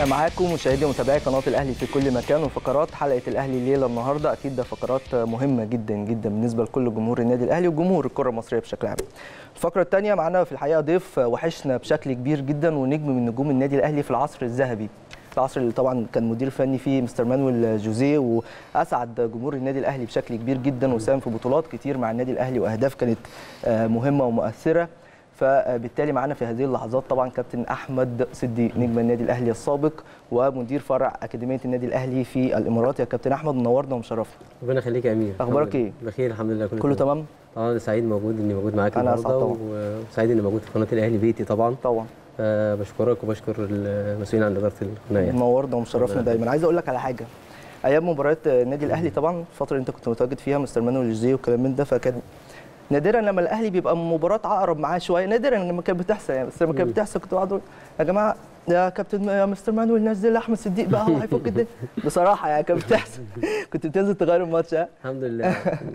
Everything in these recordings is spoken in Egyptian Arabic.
معاكم مشاهدي ومتابعي قناه الاهلي في كل مكان وفقرات حلقه الاهلي الليله النهارده اكيد ده فقرات مهمه جدا جدا بالنسبه لكل جمهور النادي الاهلي وجمهور الكره المصريه بشكل عام. الفقره الثانيه معانا في الحقيقه ضيف وحشنا بشكل كبير جدا ونجم من نجوم النادي الاهلي في العصر الذهبي. العصر اللي طبعا كان مدير فني فيه مستر مانويل جوزيه واسعد جمهور النادي الاهلي بشكل كبير جدا وساهم في بطولات كتير مع النادي الاهلي واهداف كانت مهمه ومؤثره. فبالتالي معانا في هذه اللحظات طبعا كابتن احمد صديق نجم النادي الاهلي السابق ومدير فرع اكاديميه النادي الاهلي في الامارات يا كابتن احمد منورنا ومشرفنا ربنا يخليك يا امير اخبارك ايه بخير الحمد لله كله تمام اه انا سعيد موجود اني موجود معاك أنا أسعد النهارده طبعاً. وسعيد اني موجود في قناه الاهلي بيتي طبعا طبعا آه بشكرك وبشكر المسؤولين عن اداره القناه يعني. منورنا ومشرفنا ربنا دايما عايز اقول لك على حاجه ايام مباريات النادي الاهلي طبعا الفتره اللي انت كنت متواجد فيها مستر مانويل جوزيه والكلام من ده فكان نادرا لما الاهلي بيبقى مباراه عقرب معاه شويه نادرا لما كانت بتحصل يعني بس لما كانت مم. بتحصل كنت بقعد اقول يا جماعه يا كابتن يا مستر مانويل نزل احمد صديق بقى هو هيفك الدنيا بصراحه يعني كانت بتحصل كنت بتنزل تغير الماتش ها الحمد لله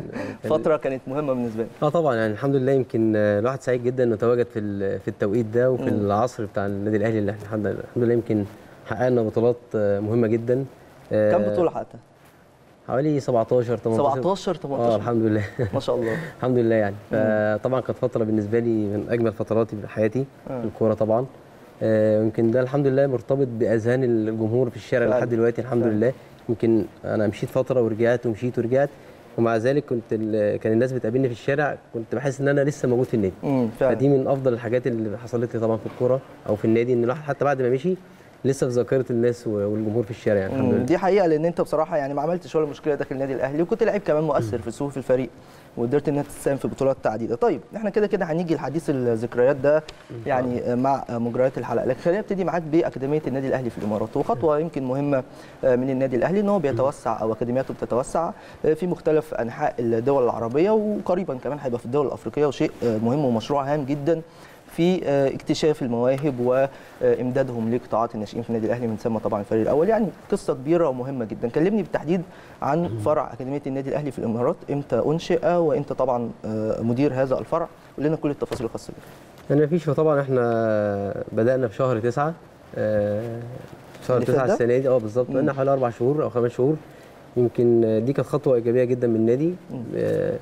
فتره كانت مهمه بالنسبه لي اه طبعا يعني الحمد لله يمكن آه، الواحد سعيد جدا انه تواجد في ال- في التوقيت ده وفي مم. العصر بتاع النادي الاهلي اللي احنا الحمد لله الحمد لله يمكن حققنا بطولات آه، مهمه جدا آه، كم بطوله حتى حوالي 17 18 17 اه 18 الحمد لله ما شاء الله الحمد لله يعني فطبعا كانت فتره بالنسبه لي من اجمل فتراتي في حياتي آه. في الكوره طبعا آه، يمكن ده الحمد لله مرتبط باذهان الجمهور في الشارع فعلا. لحد دلوقتي الحمد فعلا. لله يمكن انا مشيت فتره ورجعت ومشيت ورجعت ومع ذلك كنت ال- كان الناس بتقابلني في الشارع كنت بحس ان انا لسه موجود في النادي امم فعلا فدي من افضل الحاجات اللي حصلت لي طبعا في الكوره او في النادي ان الواحد حتى بعد ما مشي لسه في ذاكره الناس والجمهور في الشارع يعني الحمد مم، لله دي حقيقه لان انت بصراحه يعني ما عملتش ولا مشكله داخل النادي الاهلي وكنت لعيب كمان مؤثر في صفوف الفريق وقدرت ان انت تساهم في بطولات تعديده طيب احنا كده كده هنيجي لحديث الذكريات ده يعني مع مجريات الحلقه لكن خلينا نبتدي معاك باكاديميه النادي الاهلي في الامارات وخطوه يمكن مهمه من النادي الاهلي ان هو بيتوسع او اكاديمياته بتتوسع في مختلف انحاء الدول العربيه وقريبا كمان هيبقى في الدول الافريقيه وشيء مهم ومشروع هام جدا في آه، اكتشاف المواهب وامدادهم لقطاعات الناشئين في النادي الاهلي من ثم طبعا الفريق الاول يعني قصه كبيره ومهمه جدا كلمني بالتحديد عن فرع اكاديميه النادي الاهلي في الامارات امتى انشئ وانت طبعا آه، مدير هذا الفرع قول لنا كل التفاصيل الخاصه بيه يعني مفيش فطبعا احنا بدانا في شهر تسعة آه، شهر اللي فات تسعة ده؟ السنه دي اه بالظبط مم. بقالنا حوالي اربع شهور او خمس شهور يمكن آه، دي كانت خطوه ايجابيه جدا من النادي مم. آه،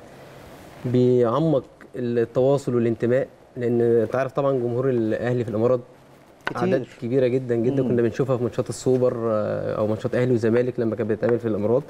بيعمق التواصل والانتماء لان انت عارف طبعا جمهور الاهلي في الامارات اعداد كتير كبيره جدا جدا مم. كنا بنشوفها في ماتشات السوبر آه، او ماتشات اهلي وزمالك لما كانت بتتعمل في الامارات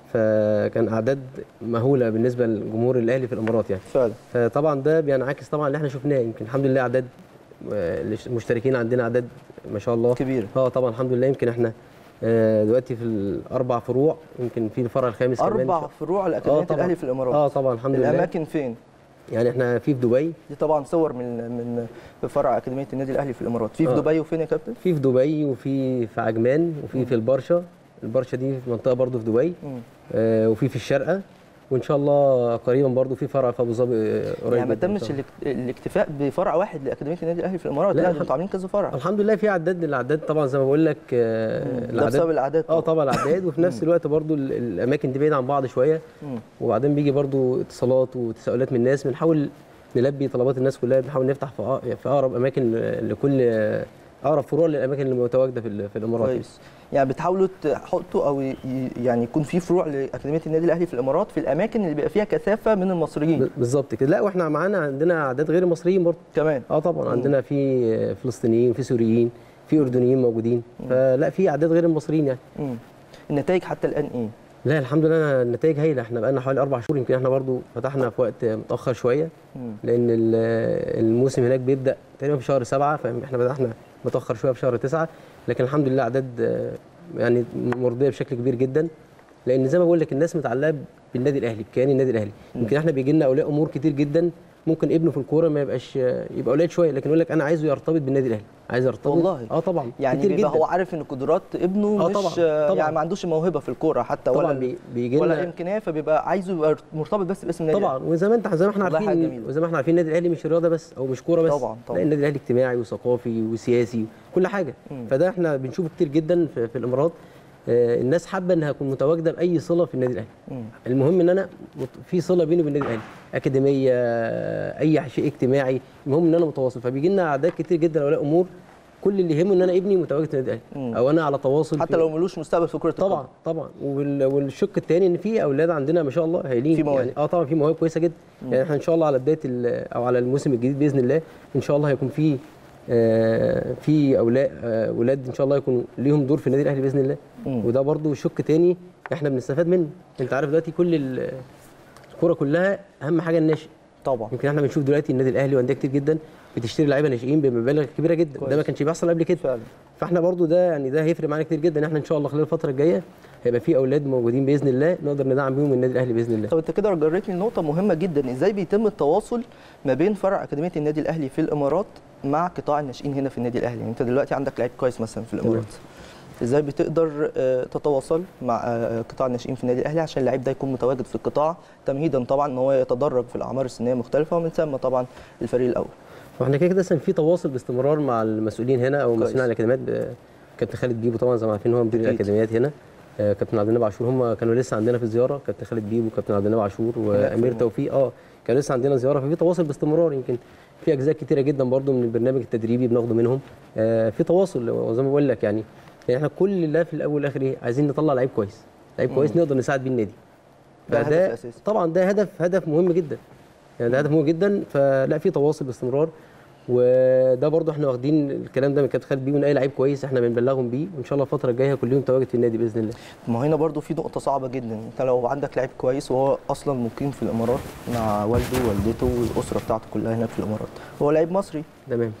فكان اعداد مهوله بالنسبه لجمهور الاهلي في الامارات يعني فعلا فطبعا ده بينعكس طبعا اللي احنا شفناه يمكن الحمد لله اعداد آه، المشتركين عندنا اعداد ما شاء الله كبيره اه طبعا الحمد لله يمكن احنا آه، دلوقتي في الاربع فروع يمكن في الفرع الخامس كمان اربع فروع لاكاديميه طبعاً. الاهلي في الامارات اه طبعا الحمد لله الاماكن فين يعني احنا في في دبي دي طبعا صور من من في فرع اكاديميه النادي الاهلي في الامارات في في آه. دبي وفين يا كابتن في في دبي وفي في عجمان وفي في البرشا البرشا دي في منطقه برضو في دبي مم. آه، وفي في الشارقه وان شاء الله قريبا برضو في فرع في ابو ظبي آه، قريب يعني ما جداً إن تمش شاء الله. الاك- الاكتفاء بفرع واحد لاكاديميه النادي الاهلي في الامارات لا، لا الحمد- انتوا عاملين كذا فرع الحمد لله في عداد الاعداد طبعا زي ما بقول لك آه، ده بسبب الاعداد اه طبعا الاعداد وفي نفس الوقت برضو ال- الاماكن دي بعيده عن بعض شويه مم. وبعدين بيجي برضو اتصالات وتساؤلات من الناس بنحاول نلبي طلبات الناس كلها بنحاول نفتح في أق- في اقرب اماكن ل- لكل اقرب فروع للاماكن اللي متواجده في ال- في الامارات كويس يعني بتحاولوا تحطوا او ي- يعني يكون في فروع لاكاديميه النادي الاهلي في الامارات في الاماكن اللي بيبقى فيها كثافه من المصريين ب- بالظبط كده لا واحنا معانا عندنا اعداد غير المصريين برضو كمان اه طبعا عندنا في فلسطينيين في سوريين في اردنيين موجودين فلا في اعداد غير المصريين يعني مم. النتائج حتى الان ايه؟ لا الحمد لله النتائج هايله احنا بقالنا حوالي اربع شهور يمكن احنا برضو فتحنا في وقت متاخر شويه مم. لان ال- الموسم هناك بيبدا تقريبا في شهر سبعة فاحنا بدانا متاخر شويه في شهر تسعة لكن الحمد لله اعداد آه، يعني مرضيه بشكل كبير جدا لان زي ما بقول لك الناس متعلقه بالنادي الاهلي بكيان النادي الاهلي يمكن احنا بيجي لنا اولياء امور كتير جدا ممكن ابنه في الكوره ما يبقاش آه، يبقى قليل شويه لكن يقول لك انا عايزه يرتبط بالنادي الاهلي عايز يرتبط والله. اه طبعا يعني كتير بيبقى جدا هو عارف ان قدرات ابنه آه مش طبعاً، آه، طبعاً. يعني ما عندوش موهبه في الكوره حتى طبعا ولا بي- بيجي ولا لنا امكانيه فبيبقى عايزه يبقى مرتبط بس باسم النادي طبعا وزي ما انت زي ما احنا والله حاجة عارفين جميلة. وزي ما احنا عارفين النادي الاهلي مش رياضه بس او مش كوره بس طبعاً، طبعاً. لا النادي الاهلي اجتماعي وثقافي وسياسي كل حاجه مم. فده احنا بنشوفه كتير جدا في, في الامارات آه، الناس حابه انها تكون متواجده باي صله في النادي الاهلي مم. المهم ان انا مت- في صله بيني وبين النادي الاهلي اكاديميه آه، اي شيء اجتماعي المهم ان انا متواصل فبيجي لنا اعداد كتير جدا اولياء امور كل اللي يهمه ان انا ابني متواجد في النادي مم. الاهلي او انا على تواصل حتى في- لو ملوش مستقبل في كره طبعا القدم. طبعا وال- والشق الثاني ان في اولاد عندنا ما شاء الله هايلين في مواهب. يعني اه طبعا في مواهب كويسه جدا يعني احنا ان شاء الله على بدايه ال- او على الموسم الجديد باذن الله ان شاء الله هيكون في آه في اولاد آه ولاد ان شاء الله يكونوا ليهم دور في النادي الاهلي باذن الله مم. وده برضو شق تاني احنا بنستفاد منه انت عارف دلوقتي كل ال- الكوره كلها اهم حاجه الناشئ طبعا يمكن احنا بنشوف دلوقتي النادي الاهلي وانديه كتير جدا بتشتري لعيبه ناشئين بمبالغ كبيره جدا كويس. ده ما كانش بيحصل قبل كده فعلا فاحنا برضو ده يعني ده هيفرق معانا كتير جدا احنا ان شاء الله خلال الفتره الجايه هيبقى في اولاد موجودين باذن الله نقدر ندعم بيهم النادي الاهلي باذن الله طب انت كده جريتني لنقطه مهمه جدا ازاي بيتم التواصل ما بين فرع اكاديميه النادي الاهلي في الامارات مع قطاع الناشئين هنا في النادي الاهلي يعني انت دلوقتي عندك لعيب كويس مثلا في الامارات ازاي بتقدر آه، تتواصل مع آه، قطاع الناشئين في النادي الاهلي عشان اللعيب ده يكون متواجد في القطاع تمهيدا طبعا ان هو يتدرج في الاعمار السنيه المختلفه ومن ثم طبعا الفريق الاول واحنا كده كده اصلا في تواصل باستمرار مع المسؤولين هنا او كويس. المسؤولين عن الاكاديميات ب- كابتن خالد بيبو طبعا زي ما عارفين هو مدير أكيد. الاكاديميات هنا آه، كابتن عبد النبي عاشور هم كانوا لسه عندنا في زياره كابتن خالد بيبو وكابتن عبد النبي عاشور وامير المنطقة. توفيق اه كان لسه عندنا زياره ففي تواصل باستمرار يمكن في اجزاء كتيره جدا برضو من البرنامج التدريبي بناخده منهم آه، في تواصل وزي ما بقول لك يعني يعني احنا كل اللي في الاول والاخر ايه عايزين نطلع لعيب كويس لعيب كويس نقدر نساعد بيه النادي ده الهدف فده الأساسي. طبعا ده هدف هدف مهم جدا يعني ده هدف مهم جدا فلا في تواصل باستمرار وده برضو احنا واخدين الكلام ده من كابتن خالد بيه من اي لعيب كويس احنا بنبلغهم بيه وان شاء الله الفتره الجايه كلهم متواجد في النادي باذن الله ما هنا برضو في نقطة صعبة جدا انت لو عندك لعيب كويس وهو اصلا مقيم في الامارات مع والده ووالدته والاسرة بتاعته كلها هناك في الامارات هو لعيب مصري تمام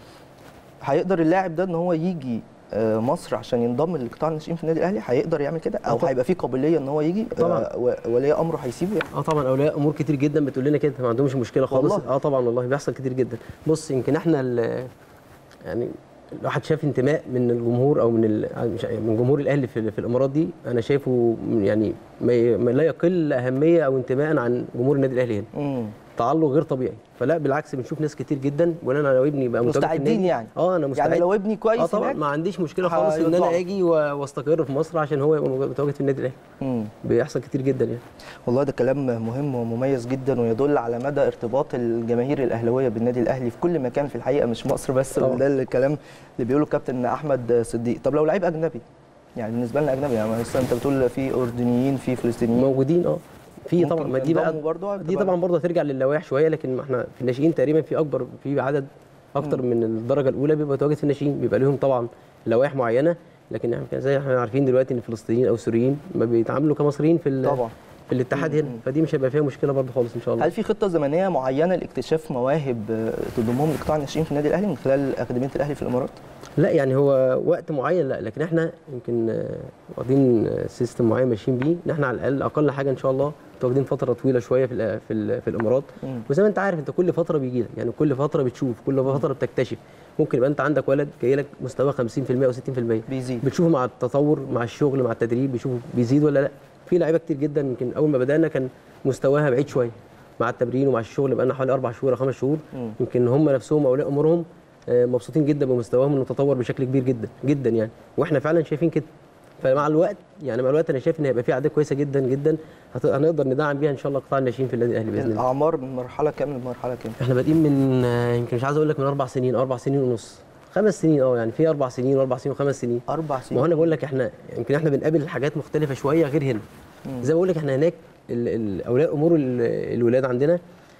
هيقدر اللاعب ده ان هو يجي آه، مصر عشان ينضم لقطاع الناشئين في النادي الاهلي هيقدر يعمل كده او طبعا. هيبقى في قابليه ان هو يجي طبعا. آه، و- ولي امره هيسيبه يعني اه طبعا اولياء امور كتير جدا بتقول لنا كده ما عندهمش مشكله خالص والله. اه طبعا والله بيحصل كتير جدا بص يمكن احنا ال- يعني الواحد شاف انتماء من الجمهور او من ال- مش- من جمهور الاهلي في, في الامارات دي انا شايفه يعني ما ي- ما لا يقل اهميه او انتماء عن جمهور النادي الاهلي هنا امم تعلق غير طبيعي فلا بالعكس بنشوف ناس كتير جدا بقول انا لو ابني بقى متواجد في مستعدين النادي- يعني. اه انا مستعد يعني لو ابني كويس اه طبعا هناك ما عنديش مشكله خالص ان هيطلعوا. انا اجي و- واستقر في مصر عشان هو يبقى متواجد في النادي الاهلي مم. بيحصل كتير جدا يعني والله ده كلام مهم ومميز جدا ويدل على مدى ارتباط الجماهير الاهلاويه بالنادي الاهلي في كل مكان في الحقيقه مش مصر بس طبعا. وده الكلام اللي بيقوله كابتن احمد صديق طب لو لعيب اجنبي يعني بالنسبه لنا اجنبي يعني مثلا انت بتقول في اردنيين في فلسطينيين موجودين اه في طبعا ممكن ما دي بقى ينضموا برضه دي طبعا برضه هترجع للوائح شويه لكن ما احنا في الناشئين تقريبا في اكبر في عدد اكتر من الدرجه الاولى بيبقى متواجد في الناشئين بيبقى لهم طبعا لوائح معينه لكن احنا زي احنا عارفين دلوقتي ان الفلسطينيين او السوريين ما بيتعاملوا كمصريين في ال- طبعا في الاتحاد هنا فدي مش هيبقى فيها مشكله برضه خالص ان شاء الله هل في خطه زمنيه معينه لاكتشاف مواهب آه، تضمهم لقطاع الناشئين في النادي الاهلي من خلال اكاديميه الاهلي في الامارات؟ لا يعني هو وقت معين لا لكن احنا يمكن آه، واخدين آه، سيستم معين ماشيين بيه ان احنا على الاقل اقل حاجه ان شاء الله متواجدين فتره طويله شويه في ال- في, ال- في الامارات مم. وزي ما انت عارف انت كل فتره بيجي لك يعني كل فتره بتشوف كل فتره بتكتشف ممكن يبقى انت عندك ولد جاي لك مستواه 50% او 60% بيزيد بتشوفه مع التطور مع الشغل مع التدريب بتشوفه بيزيد ولا لا في لعيبه كتير جدا يمكن اول ما بدانا كان مستواها بعيد شويه مع التمرين ومع الشغل بقى لنا حوالي اربع شهور او خمس شهور مم. يمكن هم نفسهم اولياء امورهم آه، مبسوطين جدا بمستواهم انه تطور بشكل كبير جدا جدا يعني واحنا فعلا شايفين كده فمع الوقت يعني مع الوقت انا شايف ان هيبقى في اعداد كويسه جدا جدا هت- هنقدر ندعم بيها ان شاء الله قطاع الناشئين في النادي الاهلي باذن الله الاعمار من مرحله كام لمرحله كام؟ احنا بادئين من آه، يمكن مش عايز اقول لك من اربع سنين او اربع سنين ونص خمس سنين اه يعني في اربع سنين واربع سنين وخمس سنين اربع ما هو سنين انا بقول لك احنا يمكن احنا بنقابل حاجات مختلفه شويه غير هنا زي ما بقول لك احنا هناك ال- ال- اولياء امور ال- الولاد عندنا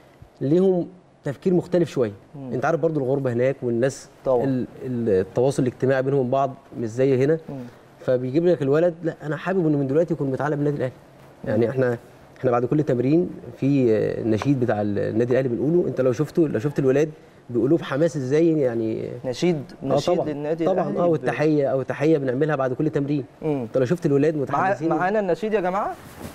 ليهم تفكير مختلف شويه انت عارف برضو الغربه هناك والناس طبعا. ال- ال- التواصل الاجتماعي بينهم بعض مش زي هنا مم. فبيجيب لك الولد لا انا حابب انه من دلوقتي يكون متعلق بالنادي الاهلي يعني احنا احنا بعد كل تمرين في آه، النشيد بتاع النادي الاهلي بنقوله انت لو شفته لو شفت الولاد بيقولوه بحماس ازاي يعني نشيد اه نشيد طبعا للنادي طبعا الاهلي اه ب- والتحيه او تحيه بنعملها بعد كل تمرين مم. انت لو شفت الولاد مع... متحمسين معانا النشيد يا جماعه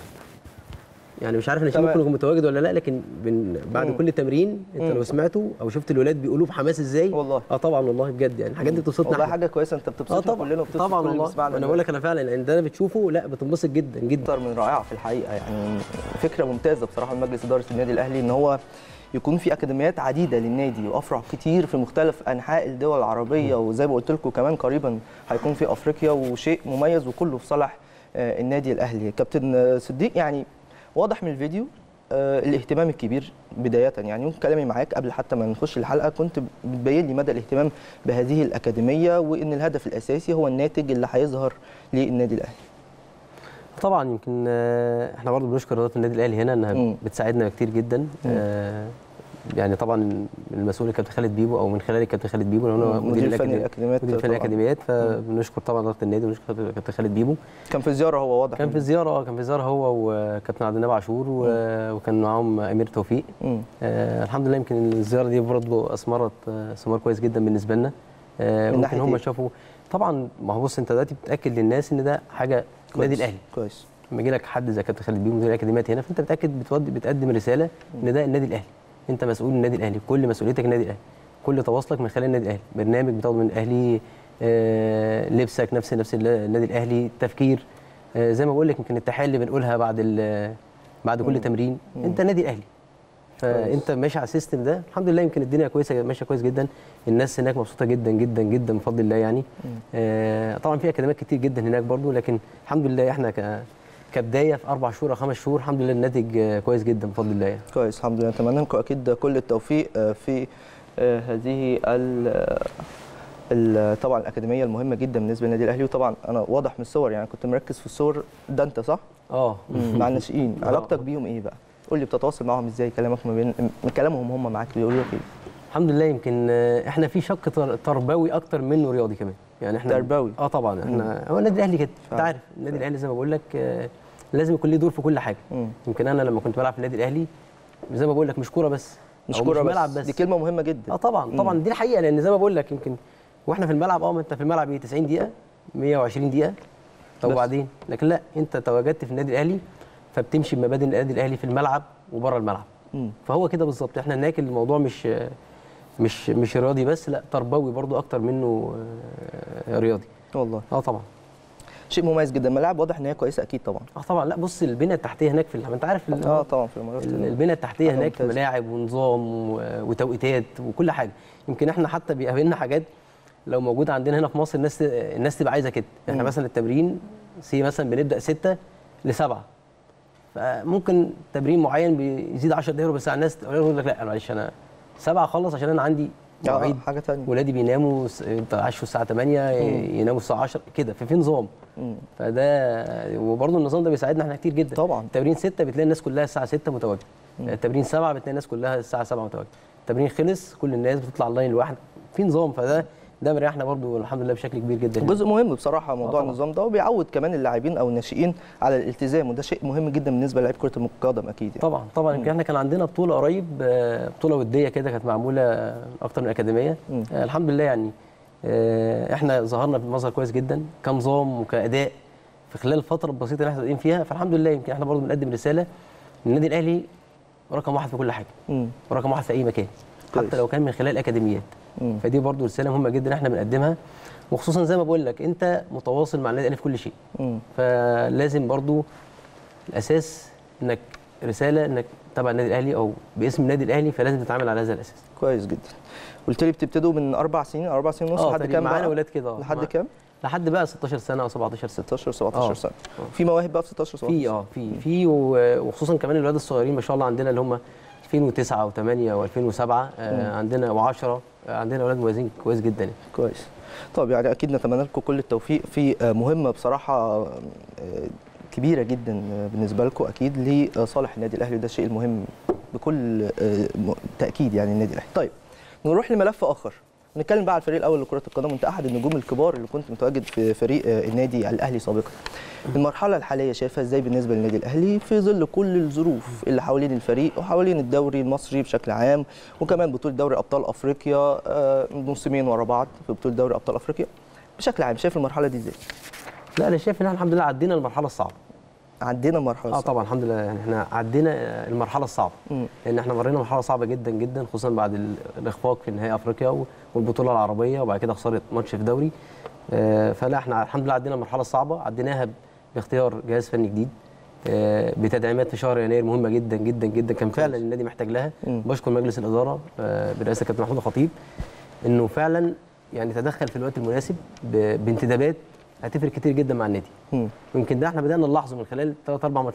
يعني مش عارف النشيد تمام. ممكن يكون متواجد ولا لا لكن بن... بعد مم. كل تمرين انت مم. لو سمعته او شفت الولاد بيقولوه بحماس ازاي والله. اه طبعا والله بجد يعني الحاجات دي بتبسطنا والله احنا. حاجه كويسه انت اه بتبسطنا طبعا كلنا وبتبسط طبعا كل اللي والله بيسمعنا انا بقول لك انا فعلا ان ده بتشوفه لا بتنبسط جدا جدا اكتر من رائعه في الحقيقه يعني فكره ممتازه بصراحه من مجلس اداره النادي الاهلي ان هو يكون في اكاديميات عديده للنادي وافرع كتير في مختلف انحاء الدول العربيه وزي ما قلت لكم كمان قريبا هيكون في افريقيا وشيء مميز وكله في صالح آه، النادي الاهلي كابتن آه، صديق يعني واضح من الفيديو آه، الاهتمام الكبير بدايه يعني وكلامي كلامي معاك قبل حتى ما نخش الحلقه كنت بتبين لي مدى الاهتمام بهذه الاكاديميه وان الهدف الاساسي هو الناتج اللي هيظهر للنادي الاهلي طبعا يمكن آه، احنا برضه بنشكر اداره النادي الاهلي هنا انها مم. بتساعدنا كتير جدا آه، يعني طبعا المسؤول الكابتن خالد بيبو او من خلال الكابتن خالد بيبو لأن هو مم. مدير مدير الفني الأكاديمية- للأكاديميات مدير الفني طبعاً. الاكاديميات فبنشكر طبعا اداره النادي ونشكر الكابتن خالد بيبو كان في زياره هو واضح كان في زياره اه كان في زياره هو وكابتن عبد النبي عاشور و- وكان معاهم امير توفيق مم. آه الحمد لله يمكن الزياره دي برضه اثمرت آه، ثمار كويس جدا بالنسبه لنا آه من ممكن ناحية هم إيه؟ شافوا طبعا ما هو بص انت دلوقتي بتاكد للناس ان ده حاجه النادي كويس. الاهلي كويس لما يجي لك حد زي كابتن خالد بيه مدير الاكاديميات هنا فانت بتاكد بتودي بتقدم رساله ان ده النادي الاهلي انت مسؤول النادي الاهلي كل مسؤوليتك النادي الاهلي كل تواصلك من خلال النادي الاهلي برنامج بتاخده من الاهلي آه لبسك نفس نفس النادي الاهلي تفكير آه زي ما بقول لك يمكن التحيه اللي بنقولها بعد ال- بعد كل تمرين انت نادي الاهلي فانت ماشي على السيستم ده الحمد لله يمكن الدنيا كويسه ماشيه كويس جدا الناس هناك مبسوطه جدا جدا جدا بفضل الله يعني آه طبعا في اكاديميات كتير جدا هناك برضو لكن الحمد لله احنا ك كبدايه في اربع شهور او خمس شهور الحمد لله الناتج آه، كويس جدا بفضل الله يعني. كويس الحمد لله اتمنى لكم اكيد كل التوفيق آه، في آه، هذه ال ال- طبعا الاكاديميه المهمه جدا بالنسبه للنادي الاهلي وطبعا انا واضح من الصور يعني كنت مركز في الصور ده انت صح اه مع الناشئين آه. علاقتك بيهم ايه بقى قول لي بتتواصل معاهم ازاي كلامك ما بين من كلامهم هم معاك بيقولوا لك ايه الحمد لله يمكن آه، احنا في شق تر- تربوي اكتر منه رياضي كمان يعني احنا تربوي. اه طبعا احنا هو النادي الاهلي كده انت فعلا. عارف النادي الاهلي زي ما بقول لك آه، لازم يكون ليه دور في كل حاجه مم. يمكن انا لما كنت بلعب في النادي الاهلي زي ما بقول لك مش كوره بس مش أو كوره مش ملعب بس. بس دي كلمه مهمه جدا اه طبعا طبعا دي الحقيقه لان زي ما بقول لك يمكن واحنا في الملعب اه ما انت في الملعب ايه 90 دقيقه 120 دقيقه طب بس. وبعدين لكن لا انت تواجدت في النادي الاهلي فبتمشي بمبادئ النادي الاهلي في الملعب وبره الملعب مم. فهو كده بالظبط احنا هناك الموضوع مش مش مش رياضي بس لا تربوي برضو اكتر منه آه، رياضي والله اه طبعا شيء مميز جدا الملاعب واضح ان هي كويسه اكيد طبعا اه طبعا لا بص البنيه التحتيه هناك في ال- انت عارف ال- اه طبعا في الامارات ال- البنيه التحتيه حاجة هناك في ممتازة. ملاعب ونظام و- وتوقيتات وكل حاجه يمكن احنا حتى بيقابلنا حاجات لو موجوده عندنا هنا في مصر الناس الناس تبقى عايزه كده احنا مم. مثلا التمرين سي مثلا بنبدا 6 ل 7 فممكن تمرين معين بيزيد 10 دقايق بس على الناس يقول لك لا معلش انا 7 اخلص عشان انا عندي آه، مواعيد حاجه ثانيه ولادي بيناموا س- يتعشوا الساعه 8 يناموا الساعه 10 كده ففي نظام مم. فده وبرضه النظام ده بيساعدنا احنا كتير جدا طبعا. تمرين 6 بتلاقي الناس كلها الساعه 6 متواجده تمرين 7 بتلاقي الناس كلها الساعه 7 متواجده التمرين خلص كل الناس بتطلع اللاين لوحده في نظام فده ده مريحنا برضه الحمد لله بشكل كبير جدا جزء مهم بصراحه موضوع طبعاً. النظام ده وبيعود كمان اللاعبين او الناشئين على الالتزام وده شيء مهم جدا بالنسبه للاعيب كره القدم اكيد يعني. طبعا طبعا يمكن احنا كان عندنا بطوله قريب آه، بطوله وديه كده كانت معموله اكتر من اكاديميه مم. آه، الحمد لله يعني آه، احنا ظهرنا بمظهر كويس جدا كنظام وكاداء في خلال الفتره البسيطه اللي احنا بادئين فيها فالحمد لله يمكن احنا برضه بنقدم رساله النادي الاهلي رقم واحد في كل حاجه مم. ورقم واحد في اي مكان كويس. حتى لو كان من خلال اكاديميات مم. فدي برضه رساله مهمه جدا احنا بنقدمها وخصوصا زي ما بقول لك انت متواصل مع النادي الاهلي في كل شيء مم. فلازم برضو الاساس انك رساله انك تبع النادي الاهلي او باسم النادي الاهلي فلازم تتعامل على هذا الاساس كويس جدا قلت لي بتبتدوا من اربع سنين او اربع سنين ونص اه لحد تقريبا كام معانا بقى؟ ولاد كده آه. لحد مع- كام؟ لحد بقى 16 سنه او 17 سنه 16 17 آه. سنه في مواهب بقى في 16 17 في اه في في و- وخصوصا كمان الولاد الصغيرين ما شاء الله عندنا اللي هم 2009 و8 و2007 آه عندنا و10 آه عندنا اولاد مميزين كويس جدا يعني. كويس طب يعني اكيد نتمنى لكم كل التوفيق في آه، مهمه بصراحه آه، كبيره جدا آه، بالنسبه لكم اكيد لصالح النادي الاهلي وده الشيء المهم بكل آه، م- تاكيد يعني النادي الاهلي طيب نروح لملف اخر نتكلم بقى على الفريق الاول لكره القدم وانت احد النجوم الكبار اللي كنت متواجد في فريق آه، النادي الاهلي سابقا المرحله الحاليه شايفها ازاي بالنسبه للنادي الاهلي في ظل كل الظروف اللي حوالين الفريق وحوالين الدوري المصري بشكل عام وكمان بطوله دوري ابطال افريقيا آه، موسمين ورا بعض في بطوله دوري ابطال افريقيا بشكل عام شايف المرحله دي ازاي لا انا شايف ان احنا الحمد لله عدينا المرحله الصعبه عندنا مرحله اه صعبة. طبعا الحمد لله يعني احنا عدينا آه، المرحله الصعبه مم. لان احنا مرينا مرحله صعبه جدا جدا خصوصا بعد ال- الاخفاق في نهائي افريقيا و- والبطوله العربيه وبعد كده خساره ماتش في دوري آه، فلا احنا الحمد لله عدينا المرحله الصعبه عديناها ب- باختيار جهاز فني جديد آه، بتدعيمات في شهر يناير مهمه جدا جدا جدا كان فعلا النادي محتاج لها مم. بشكر مجلس الاداره آه، برئاسه الكابتن محمود الخطيب انه فعلا يعني تدخل في الوقت المناسب ب- بانتدابات هتفرق كتير جدا مع النادي مم. ويمكن ده احنا بدانا نلاحظه من خلال ثلاث اربع ماتشات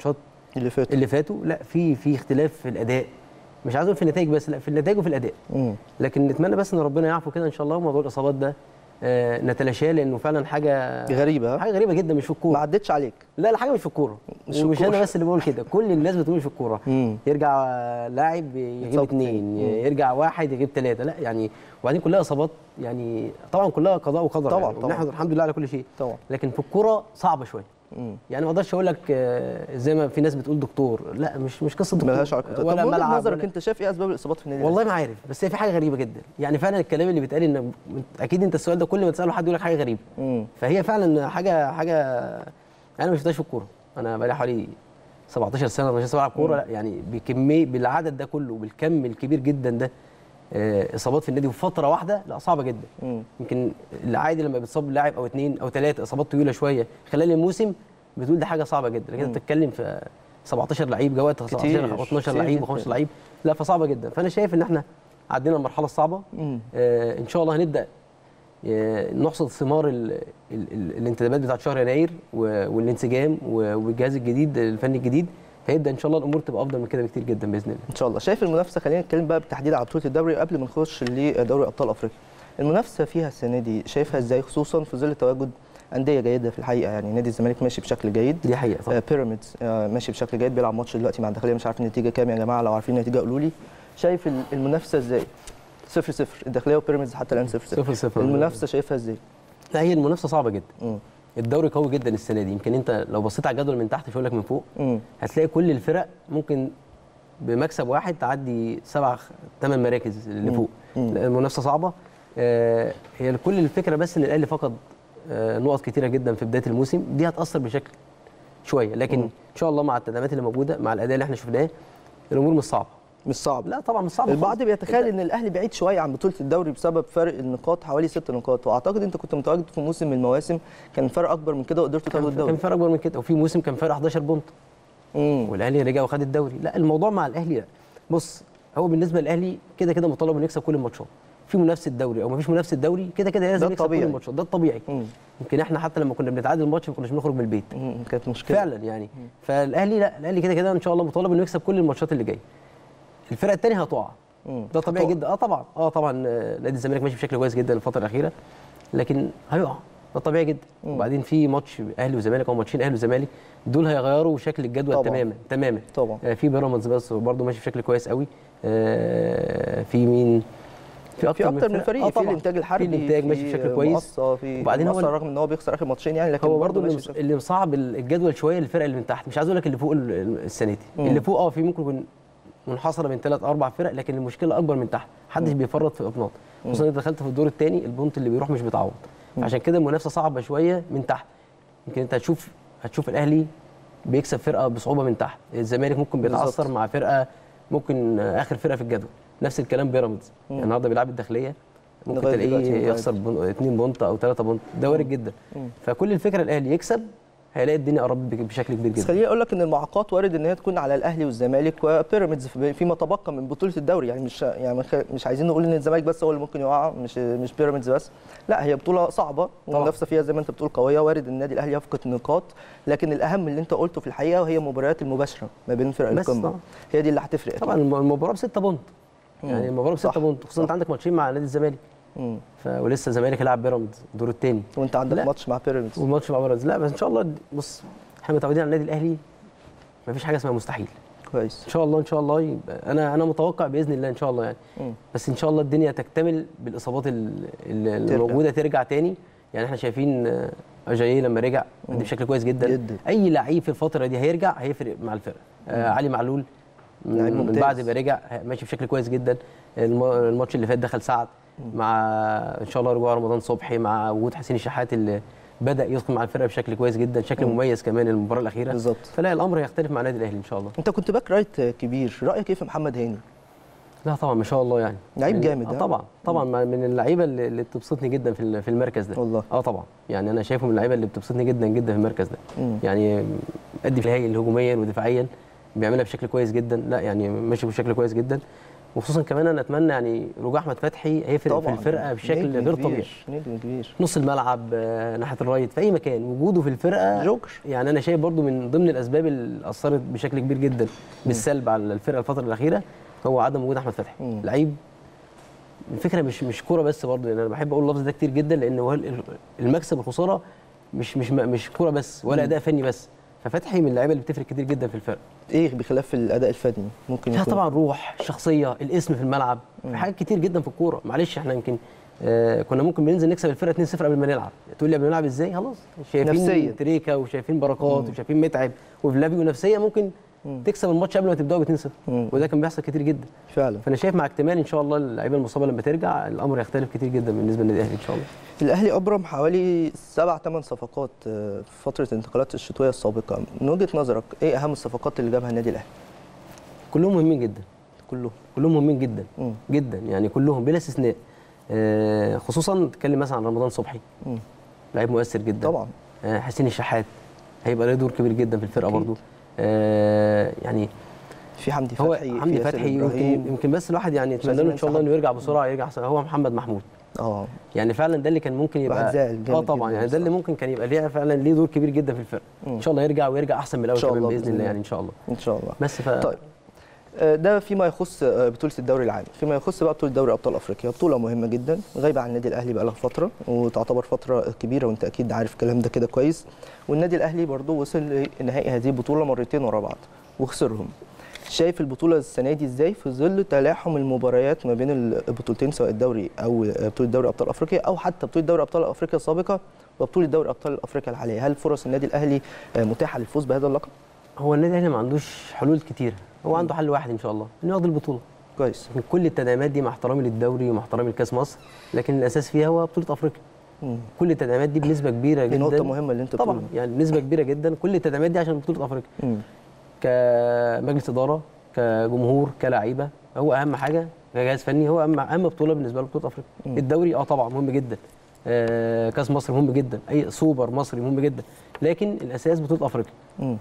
اللي فات اللي فاتوا لا في في اختلاف في الاداء مش عايز اقول في النتائج بس لا في النتائج وفي الاداء مم. لكن نتمنى بس ان ربنا يعفو كده ان شاء الله وموضوع الاصابات ده آه، نتلاشاه لانه فعلا حاجه غريبه ها؟ حاجه غريبه جدا مش في ما الكوره عدتش عليك لا لا حاجه مش في الكوره مش في ومش الكورة. انا بس اللي بقول كده كل الناس بتقول مش في الكوره مم. يرجع لاعب يغيب يتصاب اثنين تاني. مم. يرجع واحد يغيب ثلاثه لا يعني وبعدين كلها اصابات يعني طبعا كلها قضاء وقدر طبعاً، يعني طبعاً. ونحمد الحمد لله على كل شيء طبعا لكن في الكوره صعبه شويه مم. يعني ما اقدرش اقول لك آه، زي ما في ناس بتقول دكتور لا مش مش قصه دكتور ملهاش علاقه طب ولا من وجهة ملعب نظرك ولا انت شايف ايه اسباب الاصابات في النادي والله ما عارف بس هي في حاجه غريبه جدا يعني فعلا الكلام اللي بيتقال ان اكيد انت السؤال ده كل ما تساله حد يقول لك حاجه غريبه مم. فهي فعلا حاجه حاجه انا ما شفتهاش في الكوره انا بقالي حوالي 17 سنه 18 سنه بلعب كوره لا يعني بكميه بالعدد ده كله بالكم الكبير جدا ده آه، اصابات في النادي في فتره واحده لا صعبه جدا مم. يمكن العادي لما بتصاب لاعب او اثنين او ثلاثه اصابات طويله شويه خلال الموسم بتقول دي حاجه صعبه جدا لكن انت بتتكلم في 17 لعيب جوات 17 او 12 كتير لعيب جداً. و15 لعيب لا فصعبه جدا فانا شايف ان احنا عدينا المرحله الصعبه مم. آه ان شاء الله هنبدا آه، نحصد ثمار ال ال ال الانتدابات بتاعت شهر يناير و- والانسجام و- والجهاز الجديد الفني الجديد فيبدا ان شاء الله الامور تبقى افضل من كده بكتير جدا باذن الله ان شاء الله شايف المنافسه خلينا نتكلم بقى بالتحديد على بطوله الدوري قبل ما نخش لدوري ابطال افريقيا المنافسه فيها السنه دي شايفها ازاي خصوصا في ظل تواجد انديه جيده في الحقيقه يعني نادي الزمالك ماشي بشكل جيد دي حقيقه طبعا آه، بيراميدز آه، ماشي بشكل جيد بيلعب ماتش دلوقتي مع الداخليه مش عارف النتيجه كام يا جماعه لو عارفين النتيجه قولوا لي شايف ال- المنافسه ازاي صفر صفر الداخليه وبيراميدز حتى الان صفر صفر صفر صفر المنافسه شايفها ازاي لا هي المنافسه صعبه جدا مم. الدوري قوي جدا السنه دي يمكن انت لو بصيت على الجدول من تحت مش هقول لك من فوق مم. هتلاقي كل الفرق ممكن بمكسب واحد تعدي سبع ثمان مراكز اللي مم. فوق مم. لا، المنافسه صعبه آه، هي كل الفكره بس ان الاهلي فقد آه، نقط كتيره جدا في بدايه الموسم دي هتاثر بشكل شويه لكن مم. ان شاء الله مع التدعيمات اللي موجوده مع الاداء اللي احنا شفناه الامور مش صعبه مش صعب لا طبعا مش صعبه البعض خالص. بيتخيل ان الاهلي بعيد شويه عن بطوله الدوري بسبب فرق النقاط حوالي ست نقاط واعتقد انت كنت متواجد في موسم من المواسم كان فرق اكبر من كده وقدرتوا تاخدوا كان الدوري كان فرق اكبر من كده وفي موسم كان فرق 11 بونت مم. والاهلي رجع وخد الدوري لا الموضوع مع الاهلي لا. بص هو بالنسبه للاهلي كده كده مطالب انه يكسب كل الماتشات في منافسه دوري او ما فيش منافسه دوري كده كده لازم ده يكسب كل الطبيعي. الماتشات ده الطبيعي مم. يمكن احنا حتى لما كنا بنتعادل الماتش ما كناش بنخرج من البيت مم. كانت مشكله فعلا يعني فالاهلي لا الاهلي كده كده ان شاء الله مطالب انه يكسب كل الماتشات اللي جايه الفرق الثانيه هتقع مم. ده طبيعي هتقع. جدا اه طبعا اه طبعا آه، نادي الزمالك ماشي بشكل كويس جدا الفتره الاخيره لكن هيقع ده طبيعي جدا مم. وبعدين في ماتش اهلي وزمالك او ماتشين اهلي وزمالك دول هيغيروا شكل الجدول طبعاً. تماما تماما طبعا آه، في بيراميدز بس برضه ماشي بشكل كويس قوي آه، في مين في اكتر, في اكتر من فريق في طبعاً. الانتاج الحربي في الانتاج ماشي بشكل كويس مقصة في وبعدين هو مقصة ال- رغم ان هو بيخسر اخر ماتشين يعني لكن هو برضه ماشي اللي, بشكل- اللي مصعب الجدول شويه الفرق اللي من تحت مش عايز اقول لك اللي فوق ال- ال- السنه دي مم. اللي فوق اه في ممكن يكون منحصره بين ثلاث اربع فرق لكن المشكله اكبر من تحت محدش بيفرط في ابناط خصوصا انت دخلت في الدور الثاني البونت اللي بيروح مش بيتعوض عشان كده المنافسه صعبه شويه من تحت يمكن انت هتشوف هتشوف الاهلي بيكسب فرقه بصعوبه من تحت الزمالك ممكن بيتعثر بالظبط. مع فرقه ممكن آه، اخر فرقه في الجدول نفس الكلام بيراميدز مم. يعني النهارده بيلعب الداخليه ممكن لغاية دلوقتي تلاقيه متعادل. يخسر بون- اتنين بونت او ثلاثه بونت ده وارد جدا مم. فكل الفكره الاهلي يكسب هيلاقي الدنيا قربت بك- بشكل كبير بس جدا خليني اقول لك ان المعوقات وارد ان هي تكون على الاهلي والزمالك وبيراميدز في- فيما تبقى من بطوله الدوري يعني مش يعني مخ- مش عايزين نقول ان الزمالك بس هو اللي ممكن يقع مش مش بيراميدز بس لا هي بطوله صعبه والمنافسه فيها زي ما انت بتقول قويه وارد ان النادي الاهلي يفقد نقاط لكن الاهم اللي انت قلته في الحقيقه وهي المباريات المباشره ما بين فرق بس القمه طبعا. هي دي اللي هتفرق طبعا الم- المباراه بسته بونت يعني المباراه صح. بسته بونت خصوصا انت عندك ماتشين مع نادي الزمالك مم. ف... ولسه الزمالك هيلاعب بيراميدز الدور الثاني وانت عندك لا. ماتش مع بيراميدز والماتش مع بيراميدز لا بس ان شاء الله بص احنا متعودين على النادي الاهلي ما فيش حاجه اسمها مستحيل كويس ان شاء الله ان شاء الله يبقى انا انا متوقع باذن الله ان شاء الله يعني مم. بس ان شاء الله الدنيا تكتمل بالاصابات ال- ال- ترجع. الموجوده ترجع تاني يعني احنا شايفين آه، اجاييه لما رجع مم. ادي بشكل كويس جدا. جدا. اي لعيب في الفتره دي هيرجع هيفرق مع الفرقه آه علي معلول لعيب من من ممتاز. بعد ما رجع ماشي بشكل كويس جدا الم- الماتش اللي فات دخل سعد مع ان شاء الله رجوع رمضان صبحي مع وجود حسين الشحات اللي بدا يدخل مع الفرقه بشكل كويس جدا شكل مم. مميز كمان المباراه الاخيره بالظبط. فلا الامر هيختلف مع النادي الاهلي ان شاء الله انت كنت باك رايت كبير رايك ايه في محمد هاني لا طبعا ما شاء الله يعني لعيب يعني- جامد، آه ها؟ طبعا طبعا ما- من اللعيبه اللي اللي بتبسطني جدا في ال- في المركز ده والله. اه طبعا يعني انا شايفه من اللعيبه اللي بتبسطني جدا جدا في المركز ده مم. يعني ادي في الهايل هجوميا ودفاعيا بيعملها بشكل كويس جدا لا يعني ماشي بشكل كويس جدا وخصوصا كمان انا اتمنى يعني رجوع احمد فتحي هيفرق في طبعا الفرقه بشكل نجم غير كبير، طبيعي نجم كبير نص الملعب آه، ناحيه الرايت في اي مكان وجوده في الفرقه جوكر يعني انا شايف برضو من ضمن الاسباب اللي اثرت بشكل كبير جدا بالسلب على الفرقه الفتره الاخيره هو عدم وجود احمد فتحي مم. لعيب الفكره مش مش كوره بس برضو يعني انا بحب اقول اللفظ ده كتير جدا لان هو ال- المكسب والخساره مش مش مش كوره بس ولا اداء فني بس ففتحي من اللعيبه اللي بتفرق كتير جدا في الفرقه ايه بخلاف الاداء الفني ممكن فيها يكون طبعا روح شخصيه الاسم في الملعب في حاجات كتير جدا في الكوره معلش احنا يمكن آه كنا ممكن بننزل نكسب الفرقه 2-0 قبل ما نلعب تقول لي قبل ما نلعب ازاي خلاص شايفين نفسيا. تريكا وشايفين بركات وشايفين متعب وفلافيو نفسيا ممكن تكسب الماتش قبل ما تبداوا ب 2-0 مم. وده كان بيحصل كتير جدا فعلا فانا شايف مع اكتمال ان شاء الله اللعيبه المصابه لما ترجع الامر يختلف كتير جدا بالنسبه للنادي الاهلي ان شاء الله الاهلي ابرم حوالي سبع ثمان صفقات آه، في فتره الانتقالات الشتويه السابقه من وجهه نظرك ايه اهم الصفقات اللي جابها النادي الاهلي كلهم مهمين جدا كلهم كلهم مهمين جدا مم. جدا يعني كلهم بلا استثناء آه خصوصا نتكلم مثلا عن رمضان صبحي مم. لعيب مؤثر جدا طبعا آه، حسين الشحات هيبقى له دور كبير جدا في الفرقه أكيد. برضه آه يعني في حمدي هو فتحي حمدي في ياسر فتحي يمكن إبراهيم. يمكن بس الواحد يعني يتمنى لازم له ان شاء الله ننسى انه يرجع بسرعه يرجع أحسن. هو محمد محمود اه يعني فعلا ده اللي كان ممكن الواحد يبقى زعل جامد اه طبعا جداً يعني ده اللي بصراحة. ممكن كان يبقى ليه فعلا ليه دور كبير جدا في الفرقه مم. ان شاء الله يرجع ويرجع احسن من إن الاول شاء كمان الله باذن بإذن الله الله. يعني ان شاء الله ان شاء الله بس ف طيب آه، ده فيما يخص آه، بطوله الدوري العام فيما يخص بقى بطوله دوري ابطال افريقيا بطوله مهمه جدا غايبه عن النادي الاهلي بقى لها فتره وتعتبر فتره كبيره وانت اكيد عارف الكلام ده كده كويس والنادي الاهلي برضو وصل لنهائي هذه البطوله مرتين ورا بعض وخسرهم شايف البطوله السنه دي ازاي في ظل تلاحم المباريات ما بين البطولتين سواء الدوري او بطوله دوري ابطال افريقيا او حتى بطوله دوري ابطال افريقيا السابقه وبطوله دوري ابطال افريقيا الحاليه هل فرص النادي الاهلي آه، متاحه للفوز بهذا اللقب هو النادي الاهلي ما عندوش حلول كتير هو عنده حل واحد ان شاء الله انه ياخد البطوله كويس من كل التدعيمات دي مع احترامي للدوري ومع احترامي لكاس مصر لكن الاساس فيها هو بطوله افريقيا مم. كل التدعيمات دي بنسبه كبيره دي جدا نقطه مهمه اللي انت طبعا بتقولها. يعني بنسبه كبيره جدا كل التدعيمات دي عشان بطوله افريقيا مم. كمجلس اداره كجمهور كلاعيبه هو اهم حاجه كجهاز فني هو اهم اهم بطوله بالنسبه له بطوله افريقيا مم. الدوري اه طبعا مهم جدا آه كاس مصر مهم جدا اي سوبر مصري مهم جدا لكن الاساس بطوله افريقيا مم.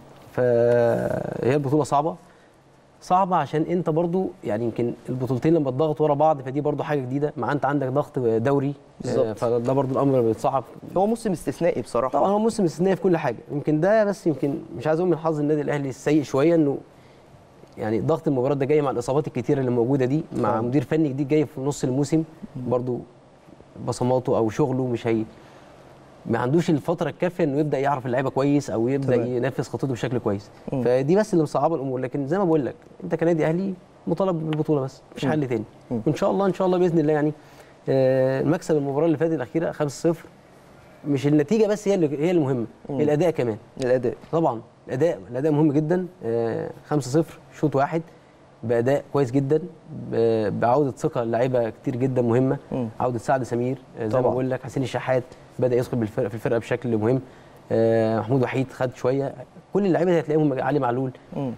فهي البطوله صعبه صعبه عشان انت برضو يعني يمكن البطولتين لما تضغط ورا بعض فدي برضو حاجه جديده مع انت عندك ضغط دوري آه، بالظبط. فده برضو الامر بيتصعب هو موسم استثنائي بصراحه طبعا هو موسم استثنائي في كل حاجه يمكن ده بس يمكن مش عايز اقول من حظ النادي الاهلي السيء شويه انه يعني ضغط المباراه ده جاي مع الاصابات الكتيره اللي موجوده دي مع طبعاً. مدير فني جديد جاي في نص الموسم برضو بصماته او شغله مش هي ما عندوش الفتره الكافيه انه يبدا يعرف اللعيبه كويس او يبدا تمام. ينفذ خطته بشكل كويس مم. فدي بس اللي مصعبه الامور لكن زي ما بقول لك انت كنادي اهلي مطالب بالبطوله بس مفيش مم. حل تاني مم. وان شاء الله ان شاء الله باذن الله يعني آه، مكسب المباراه اللي فاتت الاخيره 5-0 مش النتيجه بس هي اللي هي المهمه مم. الاداء كمان الاداء طبعا الاداء الاداء مهم جدا آه، 5-0 شوط واحد باداء كويس جدا ب- بعوده ثقه للعيبه كتير جدا مهمه مم. عوده سعد سمير آه، زي ما طبعاً. بقول لك حسين الشحات بدا يدخل بالفرقه في الفرقه بشكل مهم آه، محمود وحيد خد شويه كل اللعيبه دي هتلاقيهم علي معلول مم.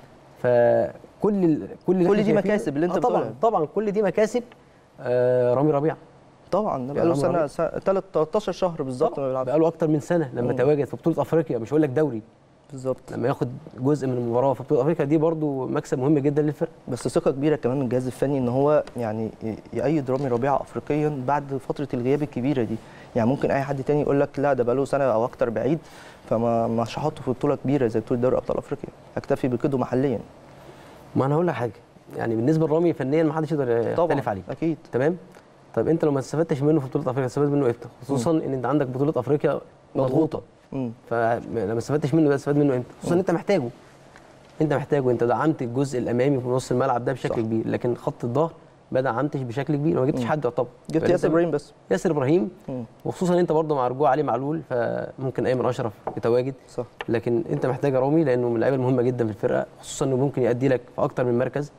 فكل ال- كل اللي كل إحنا دي شايفينه- مكاسب اللي أنت آه طبعا بتقولها. طبعا كل دي مكاسب آه، رامي ربيعه طبعا ده يعني بقاله رامي سنه سنة- تلات 13 شهر بالظبط ما بيلعبش بقاله اكتر من سنه لما مم. تواجد في بطوله افريقيا مش هقول لك دوري بالظبط لما ياخد جزء من المباراه في بطوله افريقيا دي برضو مكسب مهم جدا للفرقه بس ثقه كبيره كمان من الجهاز الفني ان هو يعني ي- يأيد رامي ربيعه افريقيا بعد فتره الغياب الكبيره دي يعني ممكن اي حد تاني يقول لك لا ده بقاله سنه او اكتر بعيد فما مش هحطه في بطوله كبيره زي بطوله دوري ابطال افريقيا اكتفي بكده محليا ما انا هقول لك حاجه يعني بالنسبه لرامي فنيا ما حدش يقدر طبعا يختلف عليه اكيد تمام طب انت لو ما استفدتش منه في بطوله افريقيا استفدت منه امتى خصوصا ان انت عندك بطوله افريقيا مضغوطه مم. فلما استفدتش منه ده استفاد منه امتى خصوصا ان انت محتاجه انت محتاجه انت دعمت الجزء الامامي في نص الملعب ده بشكل صح. كبير لكن خط الظهر ما دعمتش بشكل كبير وما جبتش حد يعتبر جبت فأنت- ياسر ابراهيم بس ياسر ابراهيم مم. وخصوصا انت برضه مع رجوع علي معلول فممكن ايمن اشرف يتواجد صح لكن انت محتاج رامي لانه من اللعيبه المهمه جدا في الفرقه خصوصا انه ممكن يؤدي لك في اكتر من مركز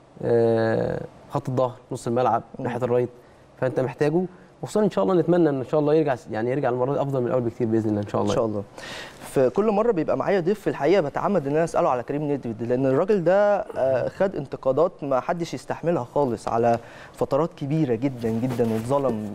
آه، خط الظهر نص الملعب ناحيه الرايت فانت محتاجه وخصوصا ان شاء الله نتمنى ان ان شاء الله يرجع يعني يرجع المره دي افضل من الاول بكتير باذن الله ان شاء ان الله شاء الله في كل مره بيبقى معايا ضيف في الحقيقه بتعمد ان انا اساله على كريم نيدفيد لان الراجل ده آه، خد انتقادات ما حدش يستحملها خالص على فترات كبيره جدا جدا واتظلم